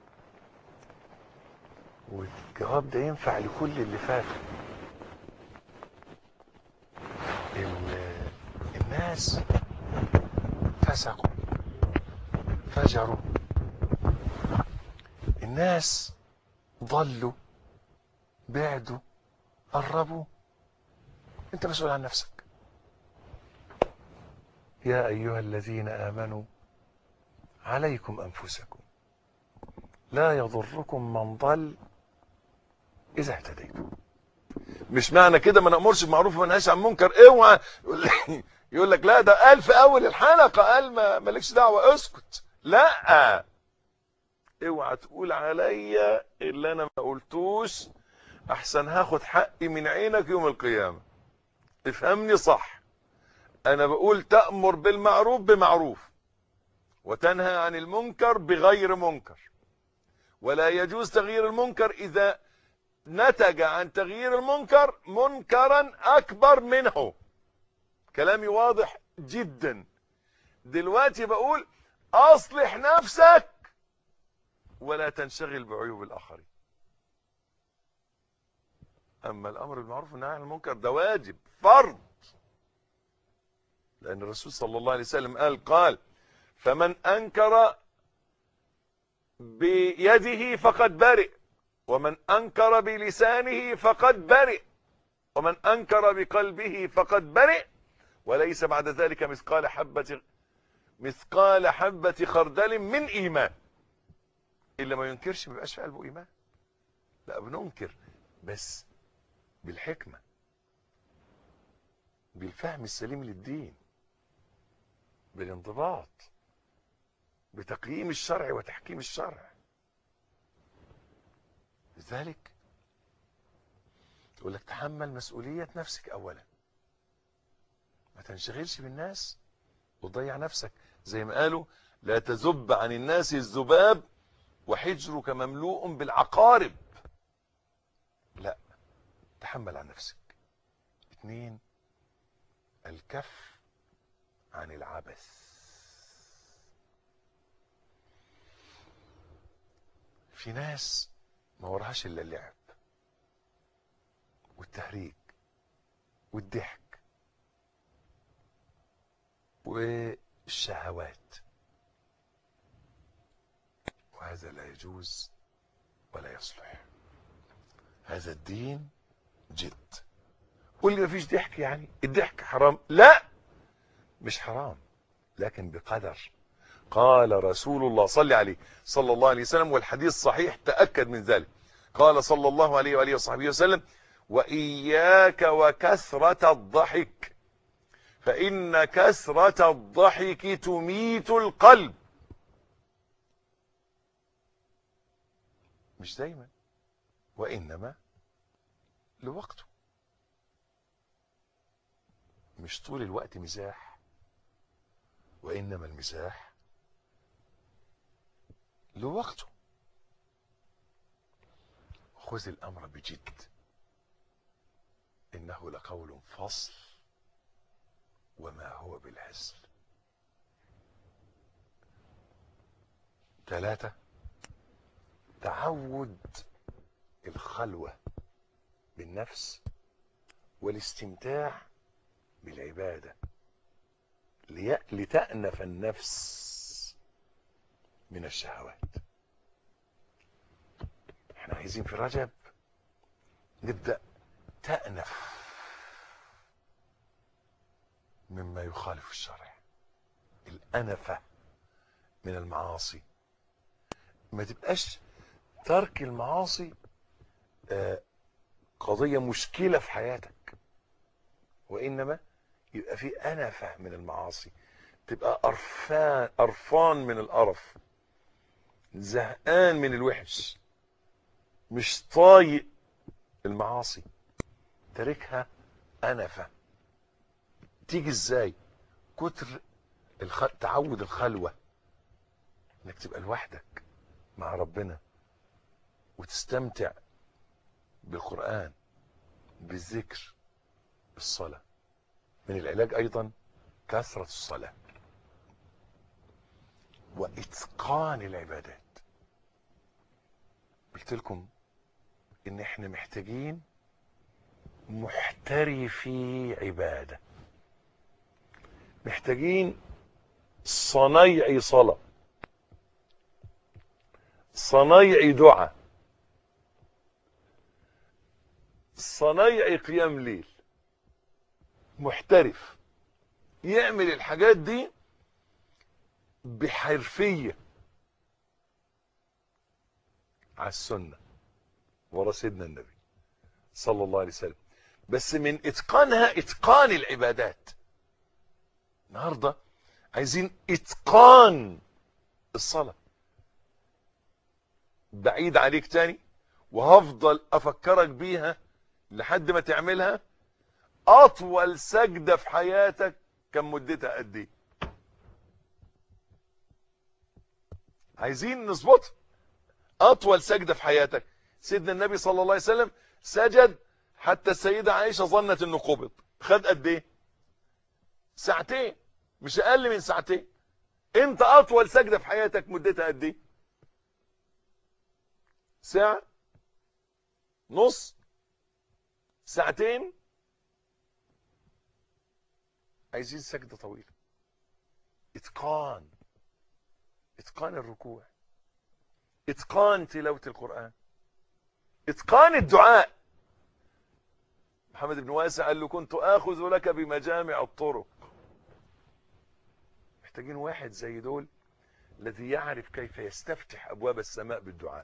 والجواب ده ينفع لكل اللي فات ال- الناس فسقوا فجروا الناس ضلوا بعدوا قربوا انت مسؤول عن نفسك يا ايها الذين امنوا عليكم انفسكم لا يضركم من ضل اذا اهتديتم مش معنى كده ما نامرش بمعروف وما ننهاش عن منكر اوعى يقول لك- يقول لك لا ده قال في اول الحلقه قال ما مالكش دعوه اسكت لا اوعى تقول عليا اللي انا ما قلتوش احسن هاخد حقي من عينك يوم القيامة افهمني صح انا بقول تأمر بالمعروف بمعروف وتنهى عن المنكر بغير منكر ولا يجوز تغيير المنكر اذا نتج عن تغيير المنكر منكرا اكبر منه كلامي واضح جدا دلوقتي بقول اصلح نفسك ولا تنشغل بعيوب الاخرين اما الامر بالمعروف والنهي عن المنكر ده واجب فرض لان الرسول صلى الله عليه وسلم قال قال فمن انكر بيده فقد برئ ومن انكر بلسانه فقد برئ ومن انكر بقلبه فقد برئ وليس بعد ذلك مثقال حبة مثقال حبة خردل من ايمان اللي ما ينكرش ما بيبقاش في قلبه ايمان لا بننكر بس بالحكمة بالفهم السليم للدين بالانضباط بتقييم الشرع وتحكيم الشرع لذلك يقول لك تحمل مسؤولية نفسك أولا ما تنشغلش بالناس وتضيع نفسك زي ما قالوا لا تزب عن الناس الذباب وحجرك مملوء بالعقارب لا تحمل عن نفسك اثنين الكف عن العبث في ناس ما وراهاش الا اللعب والتهريج والضحك والشهوات وهذا لا يجوز ولا يصلح هذا الدين جد قول لي مفيش ضحك يعني الضحك حرام لا مش حرام لكن بقدر قال رسول الله صلى عليه صلى الله عليه وسلم والحديث صحيح تأكد من ذلك قال صلى الله عليه وآله وصحبه وسلم وإياك وكثرة الضحك فإن كثرة الضحك تميت القلب مش دايما وإنما لوقته مش طول الوقت مزاح وإنما المزاح لوقته خذ الأمر بجد إنه لقول فصل وما هو بالهزل ثلاثة تعود الخلوة بالنفس والاستمتاع بالعبادة لي- لتأنف النفس من الشهوات احنا عايزين في رجب نبدأ تأنف مما يخالف الشرع الأنفة من المعاصي ما تبقاش ترك المعاصي آه، قضية مشكلة في حياتك وإنما يبقى في أنفة من المعاصي تبقى قرفان قرفان من القرف زهقان من الوحش مش طايق المعاصي تاركها أنفة تيجي ازاي كتر الخ... تعود الخلوة انك تبقى لوحدك مع ربنا وتستمتع بالقرآن بالذكر بالصلاة من العلاج ايضا كثرة الصلاة واتقان العبادات قلت لكم ان احنا محتاجين محترفي عباده محتاجين صنايعي صلاة صنايعي دعاء صنايعي قيام ليل محترف يعمل الحاجات دي بحرفية على السنة ورا سيدنا النبي صلى الله عليه وسلم بس من اتقانها اتقان العبادات النهارده عايزين اتقان الصلاه بعيد عليك تاني وهفضل افكرك بيها لحد ما تعملها اطول سجدة في حياتك كان مدتها قد ايه عايزين نظبطها اطول سجدة في حياتك سيدنا النبي صلى الله عليه وسلم سجد حتى السيدة عائشة ظنت انه قبض خد قد ايه ساعتين مش اقل من ساعتين انت اطول سجدة في حياتك مدتها قد ايه ساعة نص ساعتين عايزين سجدة طويلة اتقان اتقان الركوع اتقان تلاوة القرآن اتقان الدعاء محمد بن واسع قال له كنت اخذ لك بمجامع الطرق محتاجين واحد زي دول الذي يعرف كيف يستفتح ابواب السماء بالدعاء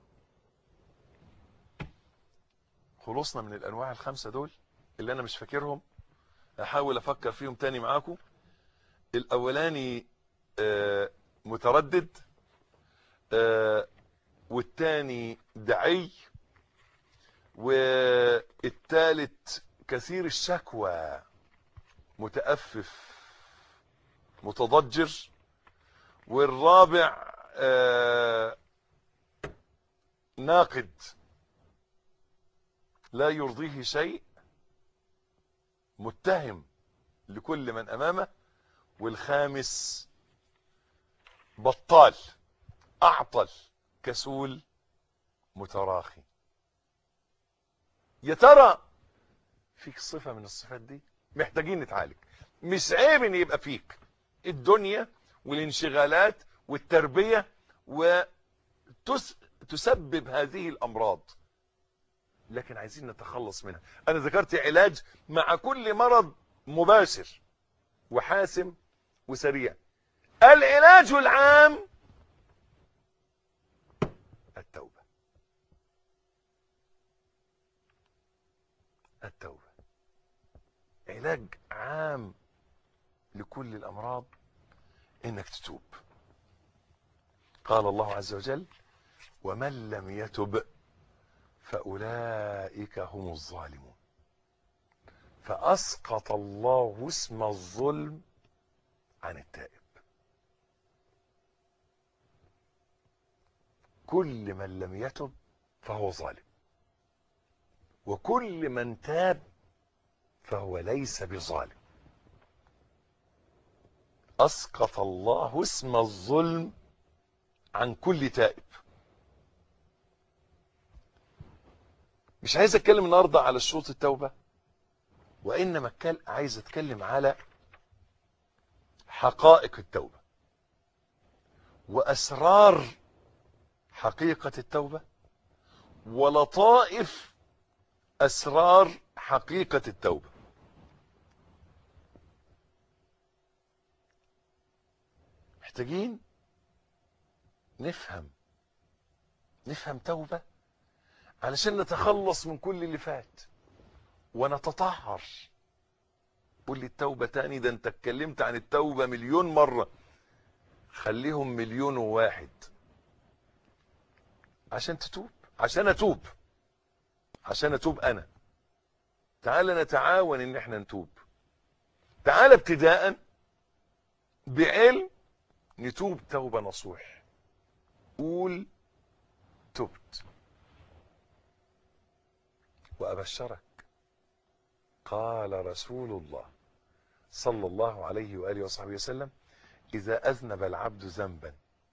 خلصنا من الانواع الخمسة دول اللي انا مش فاكرهم احاول افكر فيهم تاني معاكم الاولاني آه، متردد آه، والتاني دعي والتالت كثير الشكوى متأفف متضجر والرابع آه، ناقد لا يرضيه شيء متهم لكل من امامه والخامس بطال اعطل كسول متراخي يا ترى فيك صفة من الصفات دي محتاجين نتعالج مش عيب ان يبقى فيك الدنيا والانشغالات والتربية وتسبب هذه الامراض لكن عايزين نتخلص منها انا ذكرت علاج مع كل مرض مباشر وحاسم وسريع العلاج العام التوبة التوبة علاج عام لكل الأمراض إنك تتوب قال الله عز وجل ومن لم يتب فأولئك هم الظالمون فأسقط الله اسم الظلم عن التائب كل من لم يتب فهو ظالم وكل من تاب فهو ليس بظالم أسقط الله اسم الظلم عن كل تائب مش عايز اتكلم النهارده على شروط التوبه وانما اتكلم عايز اتكلم على حقائق التوبه واسرار حقيقه التوبه ولطائف اسرار حقيقه التوبه محتاجين نفهم نفهم توبه علشان نتخلص من كل اللي فات ونتطهر قول لي التوبة تاني ده انت اتكلمت عن التوبة مليون مرة خليهم مليون وواحد عشان تتوب عشان اتوب عشان اتوب انا تعال نتعاون ان احنا نتوب تعال ابتداء بعلم نتوب توبة نصوح قول تبت وأبشرك قال رسول الله صلى الله عليه وآله وصحبه وسلم إذا أذنب العبد ذنبا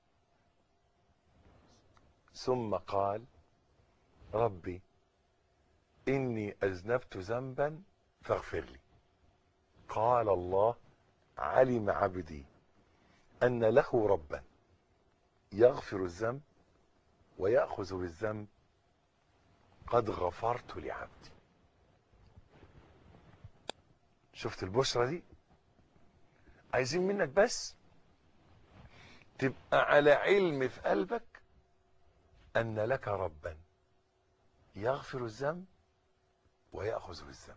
ثم قال ربي إني أذنبت ذنبا فاغفر لي قال الله علم عبدي أن له ربا يغفر الذنب ويأخذ بالذنب قد غفرت لعبدي شفت البشرة دي عايزين منك بس تبقى على علم في قلبك أن لك ربا يغفر الذنب ويأخذ بالذنب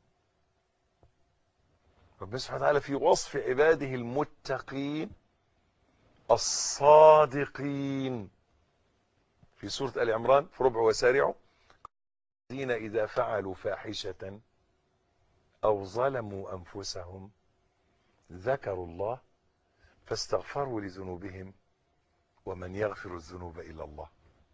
ربنا سبحانه وتعالى في وصف عباده المتقين الصادقين في في سورة آل عمران في ربع وسارعوا الذين إذا فعلوا فاحشة أو ظلموا أنفسهم ذكروا الله فاستغفروا لذنوبهم ومن يغفر الذنوب إلا الله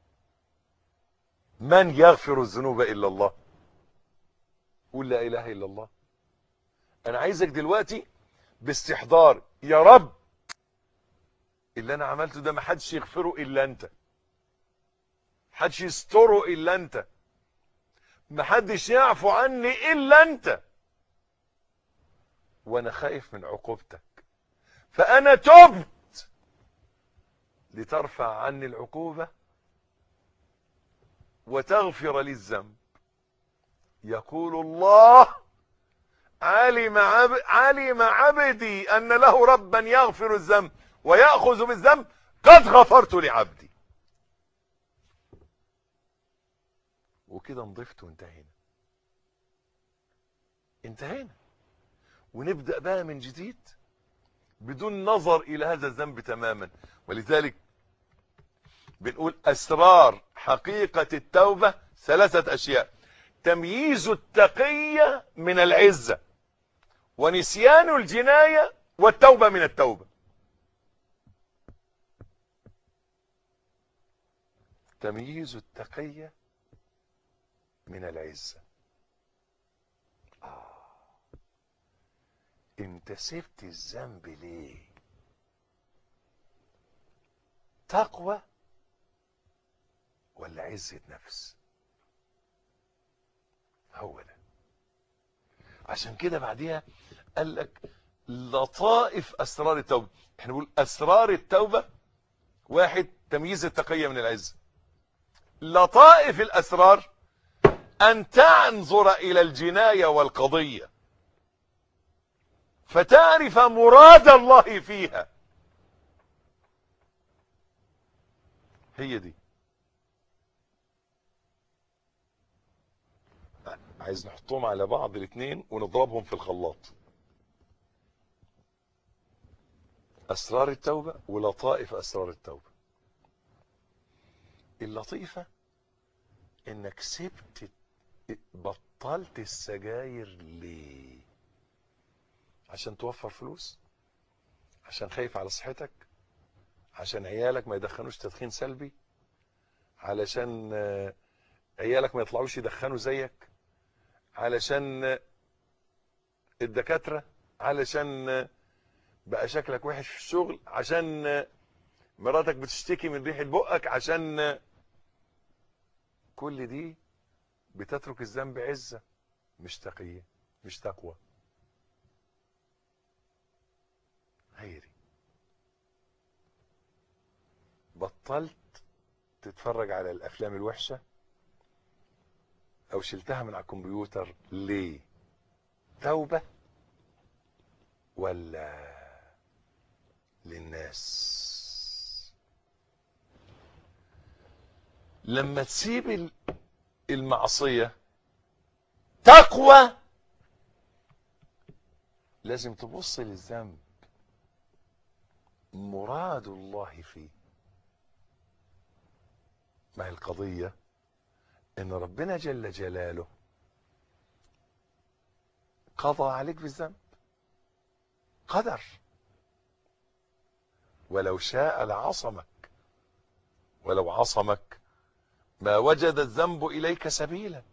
من يغفر الذنوب إلا الله قول لا إله إلا الله أنا عايزك دلوقتي باستحضار يا رب اللي أنا عملته ده ما حدش يغفره إلا أنت حدش يستره إلا أنت ما حدش يعفو عني إلا أنت وأنا خايف من عقوبتك فأنا تبت لترفع عني العقوبة وتغفر لي الذنب يقول الله علم, عب... علم عبدي أن له ربا يغفر الذنب ويأخذ بالذنب قد غفرت لعبدي وكده نضفت وانتهينا انتهينا ونبدأ بقى من جديد بدون نظر إلى هذا الذنب تماما ولذلك بنقول أسرار حقيقة التوبة ثلاثة أشياء تمييز التقية من العزة ونسيان الجناية والتوبة من التوبة تمييز التقية من العزة آه. انت سبت الذنب ليه تقوى ولا عزة نفس هو ده عشان كده بعديها قال لك لطائف اسرار التوبه احنا بنقول اسرار التوبه واحد تمييز التقيه من العزه لطائف الاسرار ان تنظر الى الجنايه والقضيه فتعرف مراد الله فيها هي دي عايز نحطهم على بعض الاثنين ونضربهم في الخلاط اسرار التوبة ولطائف اسرار التوبة اللطيفة انك سبت بطلت السجاير ليه عشان توفر فلوس عشان خايف على صحتك عشان عيالك ما يدخنوش تدخين سلبي علشان عيالك ما يطلعوش يدخنوا زيك علشان الدكاترة علشان بقى شكلك وحش في الشغل عشان مراتك بتشتكي من ريحة بقك عشان كل دي بتترك الذنب عزة مش تقية مش تقوى هي دي بطلت تتفرج على الافلام الوحشه او شلتها من على الكمبيوتر ليه توبة ولا للناس لما تسيب المعصية تقوى لازم تبص للذنب مراد الله فيه ما هي القضيه ان ربنا جل جلاله قضى عليك بالذنب قدر ولو شاء لعصمك ولو عصمك ما وجد الذنب اليك سبيلا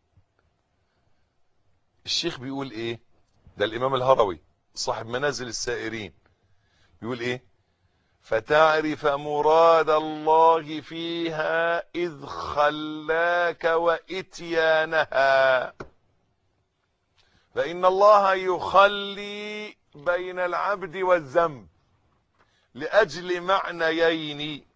الشيخ بيقول ايه ده الامام الهروي صاحب منازل السائرين بيقول ايه فتعرف مراد الله فيها إذ خلاك وإتيانها فإن الله يخلي بين العبد والذنب لأجل معنيين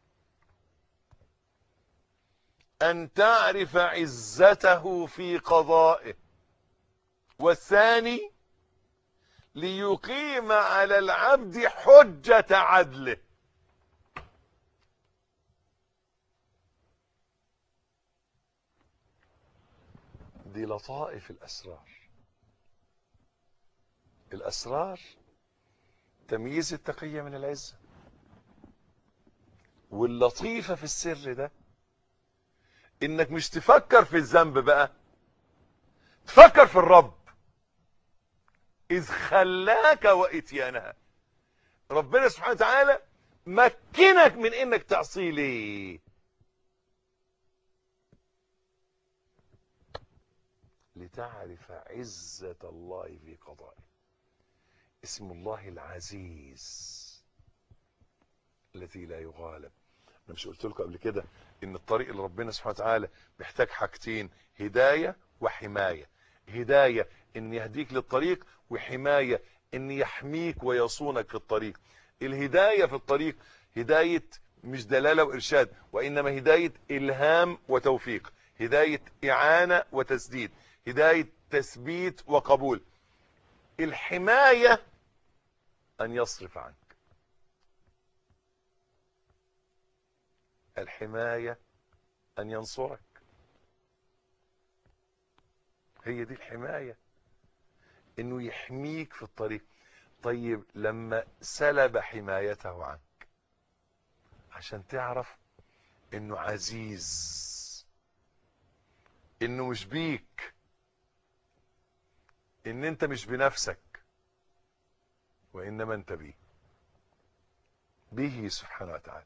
أن تعرف عزته في قضائه والثاني ليقيم على العبد حجة عدله دي لطائف الأسرار الأسرار تمييز التقية من العزة واللطيفة في السر ده انك مش تفكر في الذنب بقى تفكر في الرب اذ خلاك واتيانها ربنا سبحانه وتعالى مكنك من انك تعصيه ليه لتعرف عزة الله في قضائه اسم الله العزيز الذي لا يغالب انا مش قلت لكم قبل كده ان الطريق اللي ربنا سبحانه وتعالى محتاج حاجتين هداية وحماية هداية ان يهديك للطريق وحماية ان يحميك ويصونك في الطريق الهداية في الطريق هداية مش دلالة وإرشاد وإنما هداية إلهام وتوفيق هداية إعانة وتسديد هداية تثبيت وقبول الحماية أن يصرف عنك الحماية أن ينصرك هي دي الحماية انه يحميك في الطريق طيب لما سلب حمايته عنك عشان تعرف انه عزيز انه مش بيك ان انت مش بنفسك وانما انت بيه به سبحانه وتعالى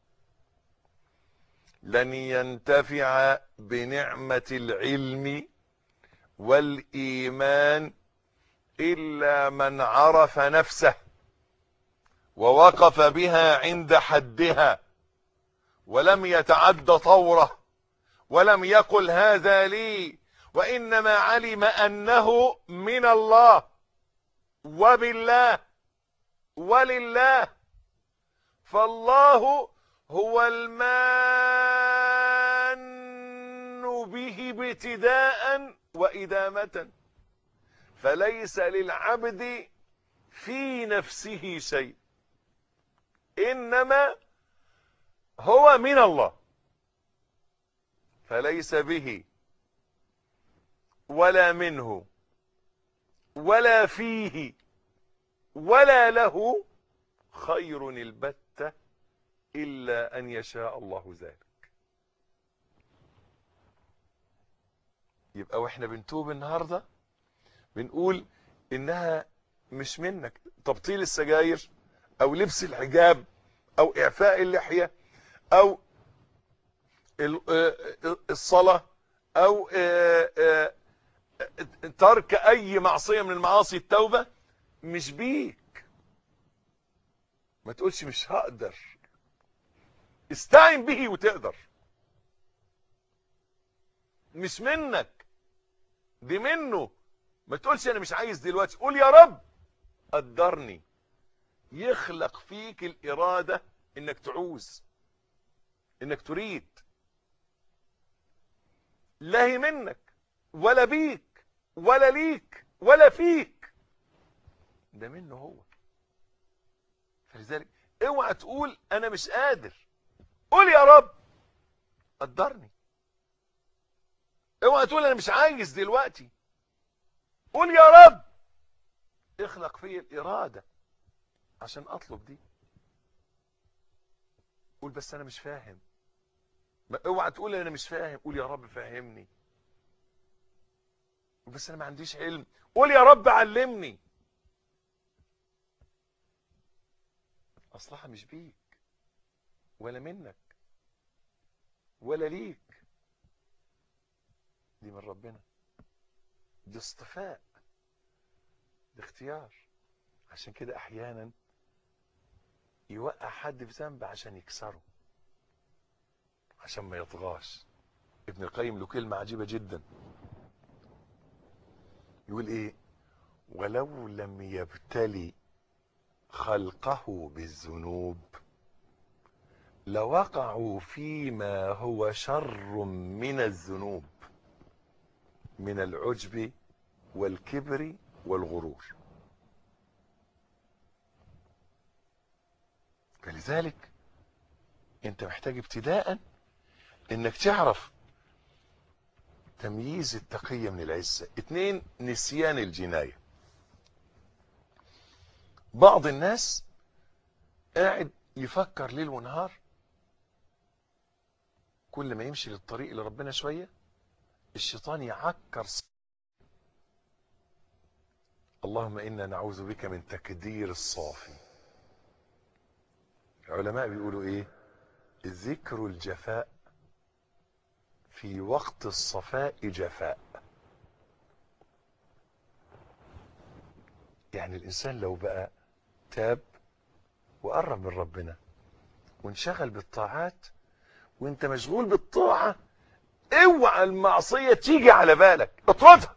لن ينتفع بنعمة العلم والإيمان إلا من عرف نفسه ووقف بها عند حدها ولم يتعد طوره ولم يقل هذا لي وإنما علم أنه من الله وبالله ولله فالله هو المان به ابتداء وإدامة فليس للعبد في نفسه شيء إنما هو من الله فليس به ولا منه ولا فيه ولا له خير البتة إلا أن يشاء الله ذلك يبقى واحنا بنتوب النهاردة بنقول انها مش منك تبطيل السجاير او لبس الحجاب او اعفاء اللحية او الصلاة او ترك اي معصية من المعاصي التوبة مش بيك ما تقولش مش هقدر استعين به وتقدر مش منك دي منه ما تقولش انا مش عايز دلوقتي قول يا رب قدرني يخلق فيك الارادة انك تعوز انك تريد لا هي منك ولا بيك ولا ليك ولا فيك ده منه هو فلذلك اوعى تقول انا مش قادر قول يا رب قدرني اوعى تقول انا مش عايز دلوقتي قول يا رب اخلق في الارادة عشان اطلب دي قول بس انا مش فاهم ما اوعى تقول انا مش فاهم قول يا رب فهمني بس انا ما عنديش علم قول يا رب علمني اصلها مش بيك ولا منك ولا ليك دي من ربنا دي اصطفاء دي اختيار عشان كده احيانا يوقع حد في ذنب عشان يكسره عشان ما يطغاش ابن القيم له كلمة عجيبة جدا يقول ايه ولو لم يبتلي خلقه بالذنوب لوقعوا فيما هو شر من الذنوب من العجب والكبر والغرور فلذلك انت محتاج ابتداء انك تعرف تمييز التقية من العزة اتنين نسيان الجناية بعض الناس قاعد يفكر ليل ونهار كل ما يمشي للطريق اللي ربنا شوية الشيطان يعكر ص- اللهم إنا نعوذ بك من تكدير الصافي العلماء بيقولوا إيه ذكر الجفاء في وقت الصفاء جفاء يعني الإنسان لو بقى تاب وقرب من ربنا وانشغل بالطاعات وانت مشغول بالطاعة اوعى المعصية تيجي على بالك اطردها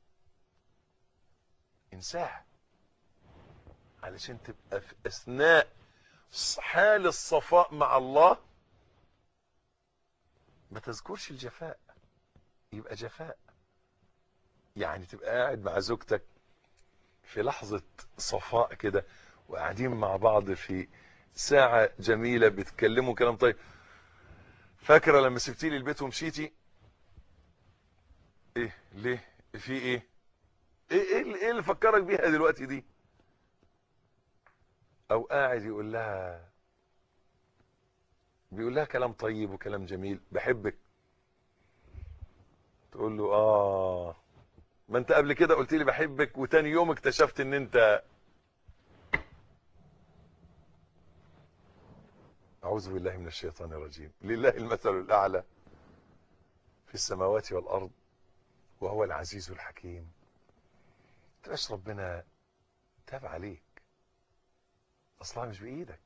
انساها علشان تبقى في اثناء حال الصفاء مع الله ما تذكرش الجفاء يبقى جفاء يعني تبقى قاعد مع زوجتك في لحظة صفاء كده وقاعدين مع بعض في ساعة جميلة بتكلموا كلام طيب فاكرة لما سبتي لي البيت ومشيتي ايه ليه في ايه ايه ايه اللي, إيه اللي فكرك بيها دلوقتي دي او قاعد يقول لها بيقول لها كلام طيب وكلام جميل بحبك تقول له اه ما انت قبل كده قلت لي بحبك وتاني يوم اكتشفت ان انت أعوذ بالله من الشيطان الرجيم لله المثل الأعلى في السماوات والأرض وهو العزيز الحكيم تبقاش ربنا تاب عليك أصلا مش بإيدك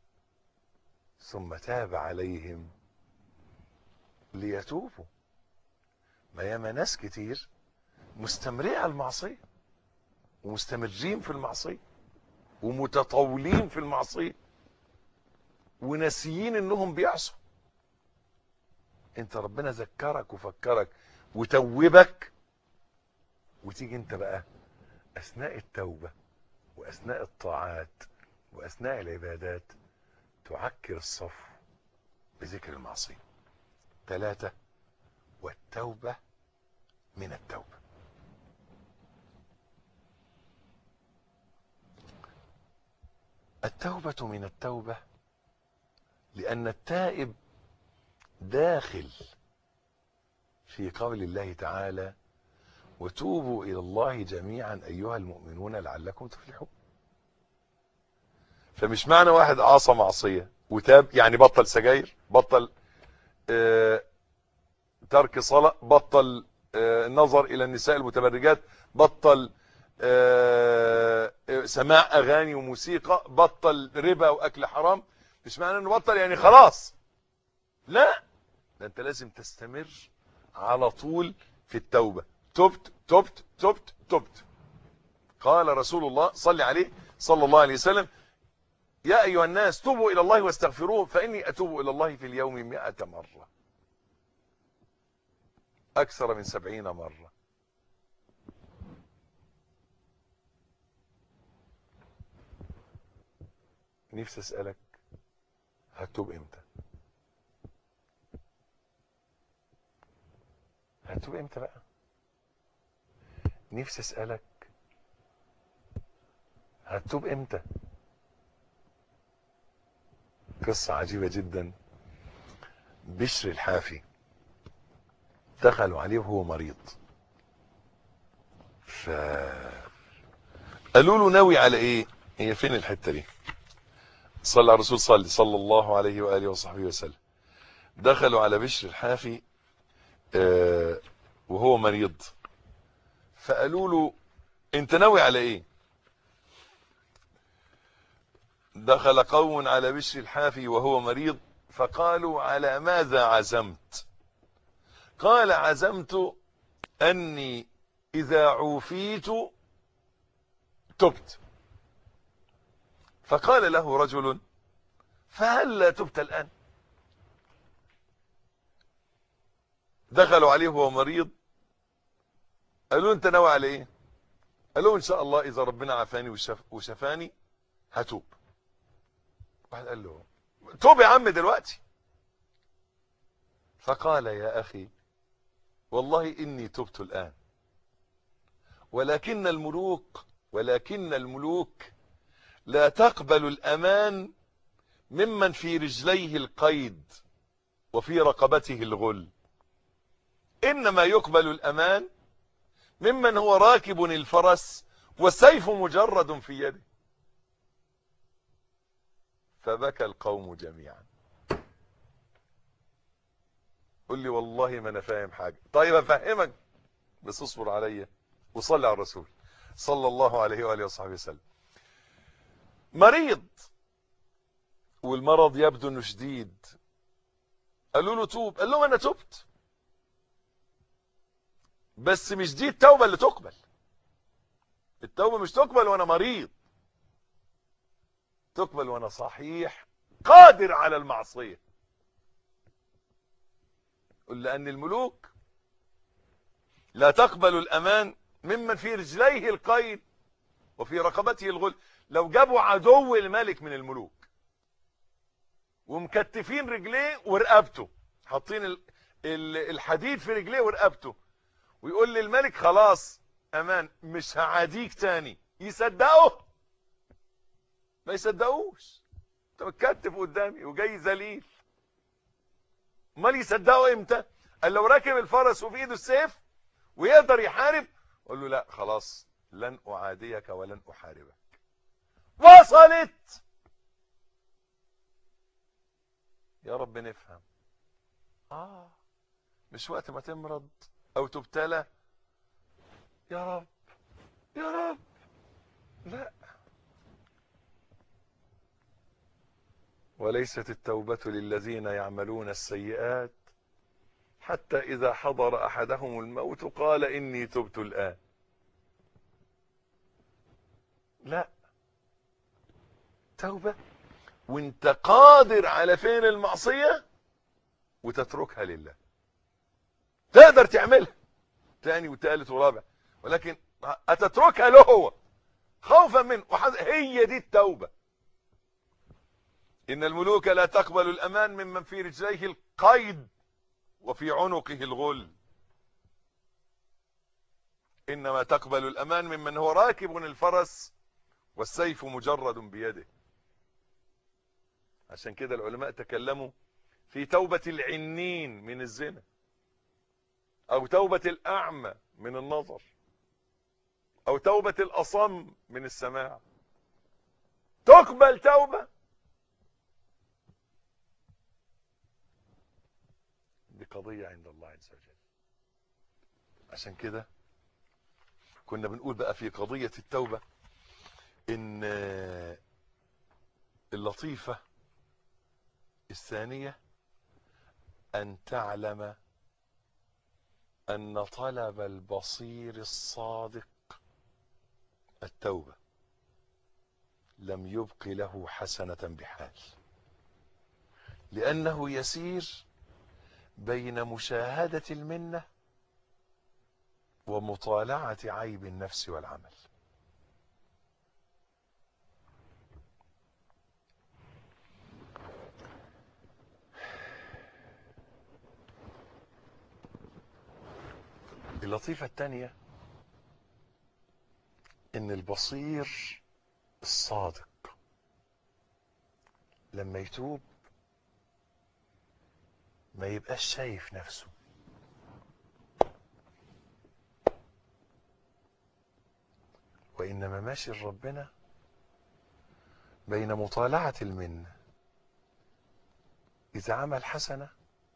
ثم تاب عليهم ليتوبوا ما ياما ناس كتير مستمرين على المعصية ومستمرين في المعصية ومتطاولين في المعصية وناسيين انهم بيعصوا انت ربنا ذكرك وفكرك وتوبك وتيجي انت بقى اثناء التوبة واثناء الطاعات واثناء العبادات تعكر الصف بذكر المعصية ثلاثة والتوبة من التوبة التوبة من التوبة لأن التائب داخل في قول الله تعالى وتوبوا إلى الله جميعا أيها المؤمنون لعلكم تفلحون فمش معنى واحد عصى معصية وتاب يعني بطل سجاير بطل آه ترك صلاة بطل آه نظر إلى النساء المتبرجات بطل آه سماع أغاني وموسيقى بطل ربا وأكل حرام مش معنى انه بطل يعني خلاص لا ده انت لازم تستمر على طول في التوبة تبت تبت تبت تبت قال رسول الله صلى عليه صلى الله عليه وسلم يا أيها الناس توبوا إلى الله واستغفروه فإني أتوب إلى الله في اليوم مئة مرة أكثر من سبعين مرة نفسي أسألك هتوب امتى هتوب امتى بقى نفسي اسالك هتوب امتى قصة عجيبة جدا بشر الحافي دخلوا عليه وهو مريض ف قالوا له ناوي على ايه هي فين الحتة دي صلى على الرسول صلى صلى الله عليه وآله وصحبه وسلم دخلوا على بشر الحافي آه وهو مريض فقالوا له انت ناوي على ايه دخل قوم على بشر الحافي وهو مريض فقالوا على ماذا عزمت قال عزمت اني اذا عوفيت تبت فقال له رجل فهل لا تبت الآن دخلوا عليه وهو مريض قالوا انت ناوي على ايه قالوا ان شاء الله اذا ربنا عافاني وشف وشفاني هتوب واحد قال له توب يا عم دلوقتي فقال يا اخي والله اني تبت الان ولكن الملوك ولكن الملوك لا تقبل الأمان ممن في رجليه القيد وفي رقبته الغل إنما يقبل الأمان ممن هو راكب الفرس والسيف مجرد في يده فبكى القوم جميعا قل لي والله ما انا فاهم حاجة طيب افهمك بس اصبر عليا وصلي على الرسول صلى الله عليه وآله وصحبه وسلم مريض والمرض يبدو انه شديد قالوا له توب قال لهم انا تبت بس مش دي التوبة اللي تقبل التوبة مش تقبل وانا مريض تقبل وانا صحيح قادر على المعصية قل لأن الملوك لا تقبل الأمان ممن في رجليه القيد وفي رقبته الغل لو جابوا عدو الملك من الملوك ومكتفين رجليه ورقبته حاطين ال- ال- الحديد في رجليه ورقبته ويقول للملك خلاص امان مش هعاديك تاني يصدقه ما يصدقوش انت متكتف قدامي وجاي ذليل امال يصدقوا امتى قال لو راكب الفرس وفي ايده السيف ويقدر يحارب قال له لا خلاص لن اعاديك ولن احاربك وصلت يا رب نفهم اه مش وقت ما تمرض او تبتلى يا رب يا رب لا وليست التوبة للذين يعملون السيئات حتى إذا حضر أحدهم الموت قال إني تبت الآن لا توبة وانت قادر على فعل المعصية وتتركها لله تقدر تعملها تاني وتالت ورابع ولكن أتتركها له هو خوفا منه وحذ... هي دي التوبة إن الملوك لا تقبل الأمان ممن في رجليه القيد وفي عنقه الغل إنما تقبل الأمان ممن هو راكب الفرس والسيف مجرد بيده عشان كده العلماء تكلموا في توبة العنين من الزنا أو توبة الأعمى من النظر أو توبة الأصم من السماع تقبل توبة دي قضية عند الله عز وجل عشان كده كنا بنقول بقى في قضية التوبة ان اللطيفة الثانية ان تعلم ان طلب البصير الصادق التوبة لم يبق له حسنة بحال لأنه يسير بين مشاهدة المنة ومطالعة عيب النفس والعمل اللطيفة الثانية ان البصير الصادق لما يتوب ما يبقاش شايف نفسه وإنما ماشي لربنا بين مطالعة المنة إذا عمل حسنة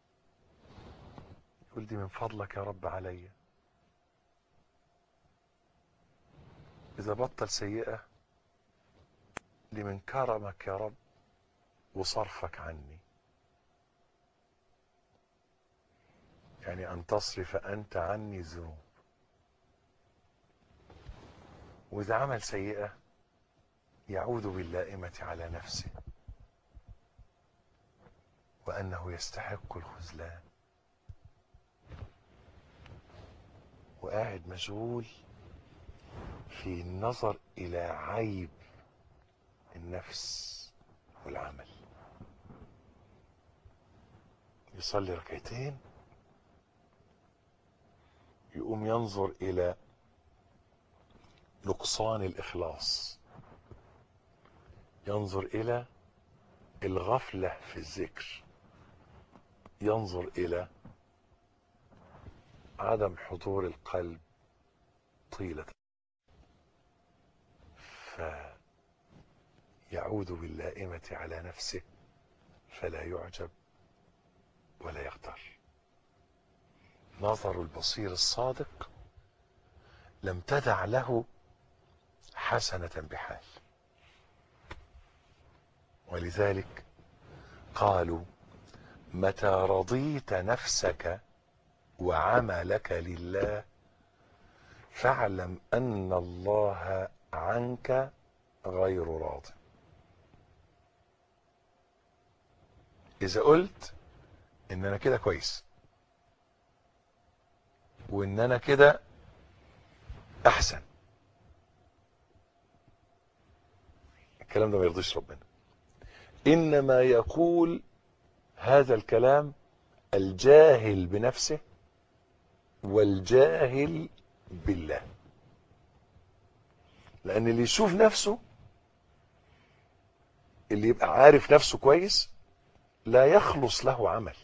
يقول دي من فضلك يا رب عليا إذا بطل سيئة دي من كرمك يا رب وصرفك عني يعني أن تصرف أنت عني الذنوب وإذا عمل سيئة يعود باللائمة على نفسه وأنه يستحق الخذلان وقاعد مشغول في النظر إلى عيب النفس والعمل يصلي ركعتين يقوم ينظر إلى نقصان الإخلاص ينظر إلى الغفلة في الذكر ينظر إلى عدم حضور القلب طيلة فيعود باللائمة على نفسه فلا يعجب ولا يغتر نظر البصير الصادق لم تدع له حسنة بحال ولذلك قالوا متى رضيت نفسك وعملك لله فاعلم ان الله عنك غير راض اذا قلت ان انا كده كويس وان انا كده احسن الكلام ده ما يرضيش ربنا انما يقول هذا الكلام الجاهل بنفسه والجاهل بالله لان اللي يشوف نفسه اللي يبقى عارف نفسه كويس لا يخلص له عمل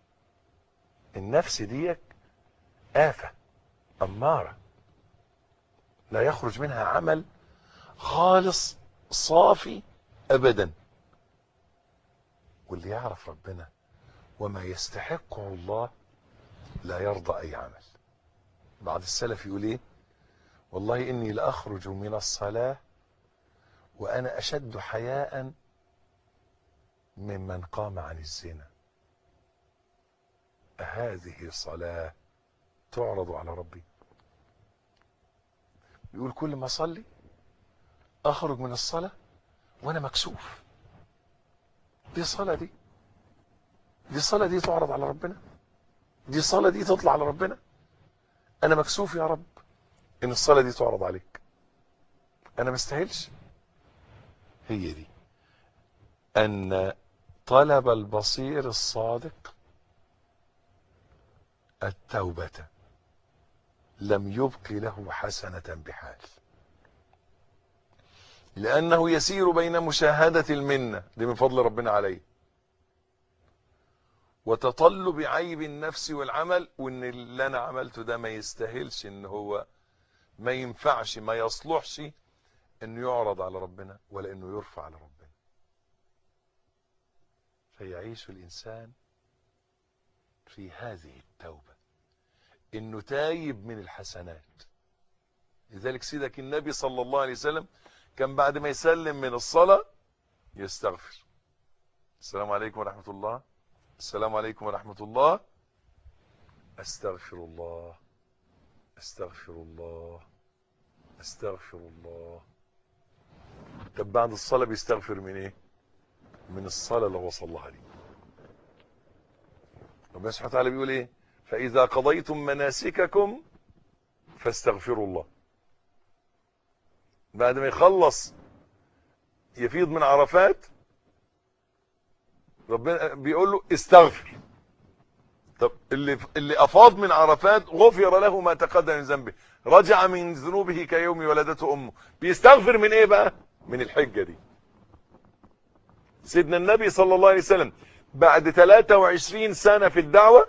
النفس ديك آفة أمارة لا يخرج منها عمل خالص صافي أبدا واللي يعرف ربنا وما يستحقه الله لا يرضى أي عمل بعض السلف يقول ايه والله إني لأخرج من الصلاة وأنا أشد حياء ممن قام عن الزنا هذه صلاة تعرض على ربي يقول كل ما أصلي أخرج من الصلاة وأنا مكسوف دي الصلاة دي دي الصلاة دي تعرض على ربنا دي الصلاة دي تطلع على ربنا أنا مكسوف يا رب إن الصلاة دي تعرض عليك أنا مستاهلش هي دي أن طلب البصير الصادق التوبة لم يبق له حسنة بحال لأنه يسير بين مشاهدة المنة دي من فضل ربنا عليه وتطلب عيب النفس والعمل وان اللي انا عملته ده ما يستاهلش ان هو ما ينفعش ما يصلحش انه يعرض على ربنا ولا انه يرفع على ربنا فيعيش الانسان في هذه التوبة انه تايب من الحسنات لذلك سيدك النبي صلى الله عليه وسلم كان بعد ما يسلم من الصلاة يستغفر السلام عليكم ورحمة الله السلام عليكم ورحمة الله استغفر الله استغفر الله استغفر الله طب بعد الصلاة بيستغفر من ايه من الصلاة اللي هو صلىها دي ربنا سبحانه وتعالى بيقول ايه فاذا قضيتم مناسككم فاستغفروا الله بعد ما يخلص يفيض من عرفات ربنا بيقول له استغفر طب اللي اللي افاض من عرفات غفر له ما تقدم من ذنبه رجع من ذنوبه كيوم ولدته امه بيستغفر من ايه بقى من الحجه دي سيدنا النبي صلى الله عليه وسلم بعد 23 سنه في الدعوه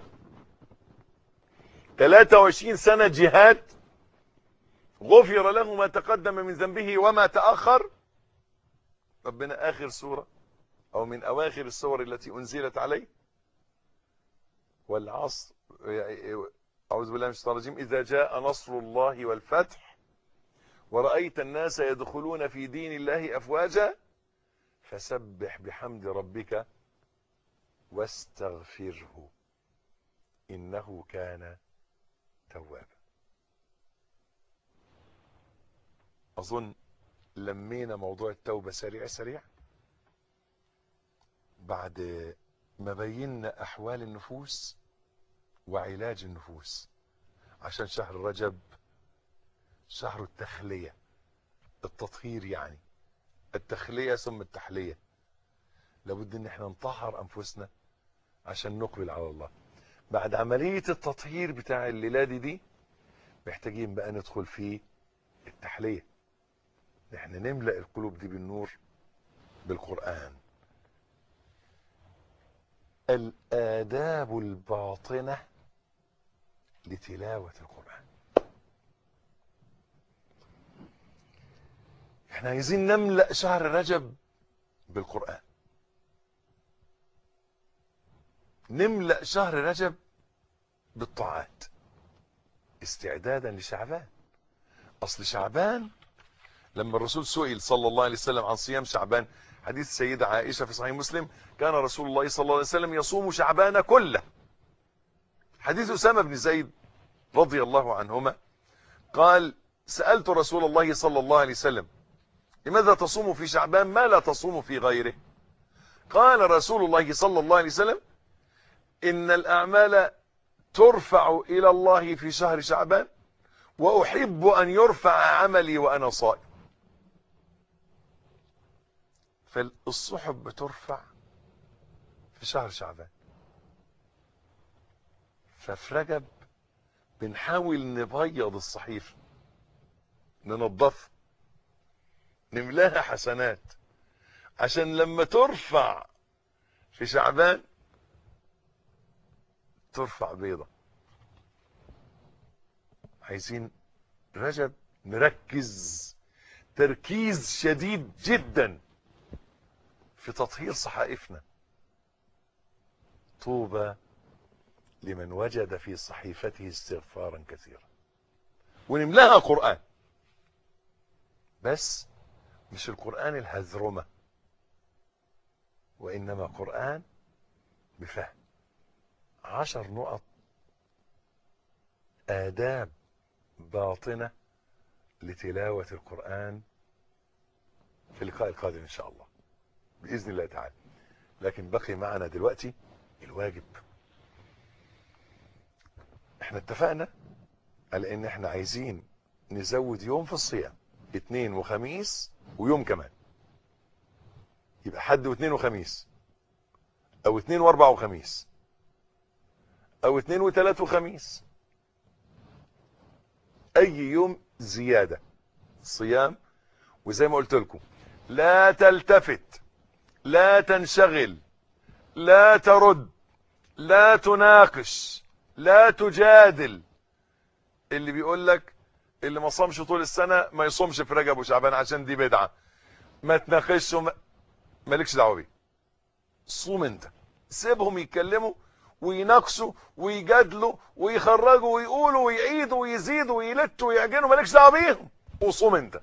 23 سنه جهاد غفر له ما تقدم من ذنبه وما تاخر ربنا اخر سوره او من اواخر السور التي انزلت عليه والعصر اعوذ بالله من الشيطان الرجيم اذا جاء نصر الله والفتح ورأيت الناس يدخلون في دين الله افواجا فسبح بحمد ربك واستغفره انه كان توابا اظن لمينا موضوع التوبة سريع سريع بعد ما بينا احوال النفوس وعلاج النفوس عشان شهر رجب شهر التخلية التطهير يعني التخلية ثم التحلية لابد ان احنا نطهر انفسنا عشان نقبل على الله بعد عملية التطهير بتاع الليلة دي, دي محتاجين بقى ندخل في التحلية احنا نملأ القلوب دي بالنور بالقرآن الآداب الباطنة لتلاوة القرآن احنا عايزين نملأ شهر رجب بالقرآن نملأ شهر رجب بالطاعات استعدادا لشعبان اصل شعبان لما الرسول سئل صلى الله عليه وسلم عن صيام شعبان حديث السيدة عائشة في صحيح مسلم كان رسول الله صلى الله عليه وسلم يصوم شعبان كله حديث أسامة بن زيد رضي الله عنهما قال سألت رسول الله صلى الله عليه وسلم لماذا تصوم في شعبان ما لا تصوم في غيره قال رسول الله صلى الله عليه وسلم إن الأعمال ترفع إلى الله في شهر شعبان وأحب أن يرفع عملي وأنا صائم فالصحب بترفع في شهر شعبان ففي رجب بنحاول نبيض الصحيفة ننظفها نملاها حسنات عشان لما ترفع في شعبان ترفع بيضة عايزين رجب نركز تركيز شديد جدا في تطهير صحائفنا طوبى لمن وجد في صحيفته استغفارا كثيرا ونملاها قرآن بس مش القرآن الهذرمة وإنما قرآن بفهم عشر نقط آداب باطنة لتلاوة القرآن في اللقاء القادم إن شاء الله بإذن الله تعالى لكن بقي معنا دلوقتي الواجب احنا اتفقنا على ان احنا عايزين نزود يوم في الصيام اتنين وخميس ويوم كمان يبقى حد واثنين وخميس او اتنين واربع وخميس او اتنين وتلات وخميس اي يوم زيادة صيام وزي ما قلت لكم لا تلتفت لا تنشغل لا ترد لا تناقش لا تجادل اللي بيقول لك اللي ما صامش طول السنة ما يصومش في رجب وشعبان عشان دي بدعة ما تناقشش وما... مالكش دعوه بيه صوم انت سيبهم يتكلموا ويناقشوا ويجادلوا ويخرجوا ويقولوا ويعيدوا ويزيدوا ويلتوا ويعجنوا مالكش دعوه بيهم وصوم انت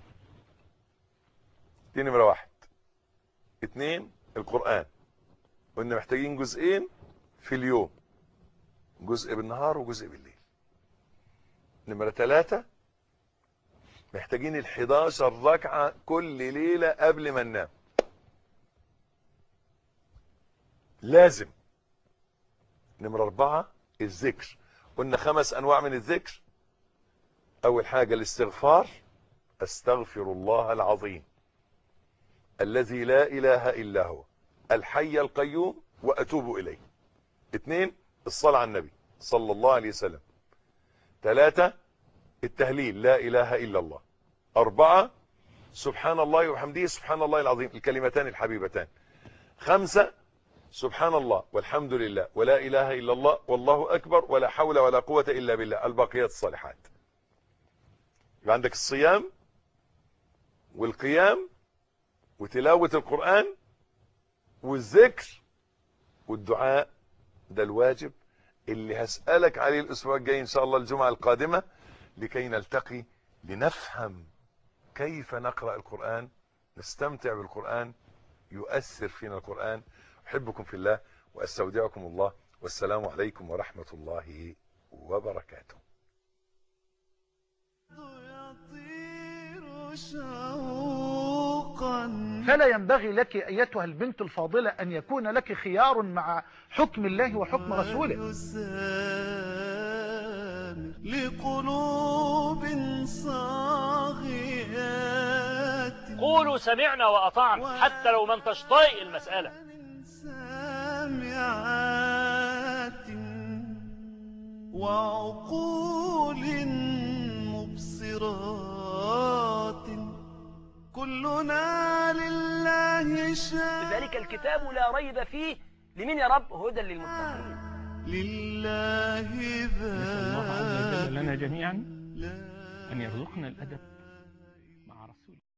دي نمره واحد اتنين القرآن قلنا محتاجين جزئين في اليوم جزء بالنهار وجزء بالليل نمرة ثلاثة محتاجين ال 11 ركعة كل ليلة قبل ما ننام لازم نمرة أربعة الذكر قلنا خمس أنواع من الذكر أول حاجة الاستغفار أستغفر الله العظيم الذي لا إله إلا هو الحي القيوم وأتوب إليه اثنين الصلاة على النبي صلى الله عليه وسلم ثلاثة التهليل لا إله إلا الله أربعة سبحان الله وحمده سبحان الله العظيم الكلمتان الحبيبتان خمسة سبحان الله والحمد لله ولا إله إلا الله والله أكبر ولا حول ولا قوة إلا بالله الباقيات الصالحات يبقى عندك الصيام والقيام وتلاوة القرآن والذكر والدعاء ده الواجب اللي هسألك عليه الأسبوع الجاي إن شاء الله الجمعة القادمة لكي نلتقي لنفهم كيف نقرأ القرآن نستمتع بالقرآن يؤثر فينا القرآن أحبكم في الله وأستودعكم الله والسلام عليكم ورحمة الله وبركاته يطير شوقا فلا ينبغي لك أيتها البنت الفاضلة أن يكون لك خيار مع حكم الله وحكم رسوله ويسامر لقلوب صاغيات قولوا سمعنا وأطعنا حتى لو ما انتش طايق المسألة سامعات وعقول مبصرات كلنا لله شاء لذلك الكتاب لا ريب فيه لمين يا رب هدى للمتقين لله نسأل الله عز وجل لنا ذات جميعا لا أن يرزقنا الأدب مع رسول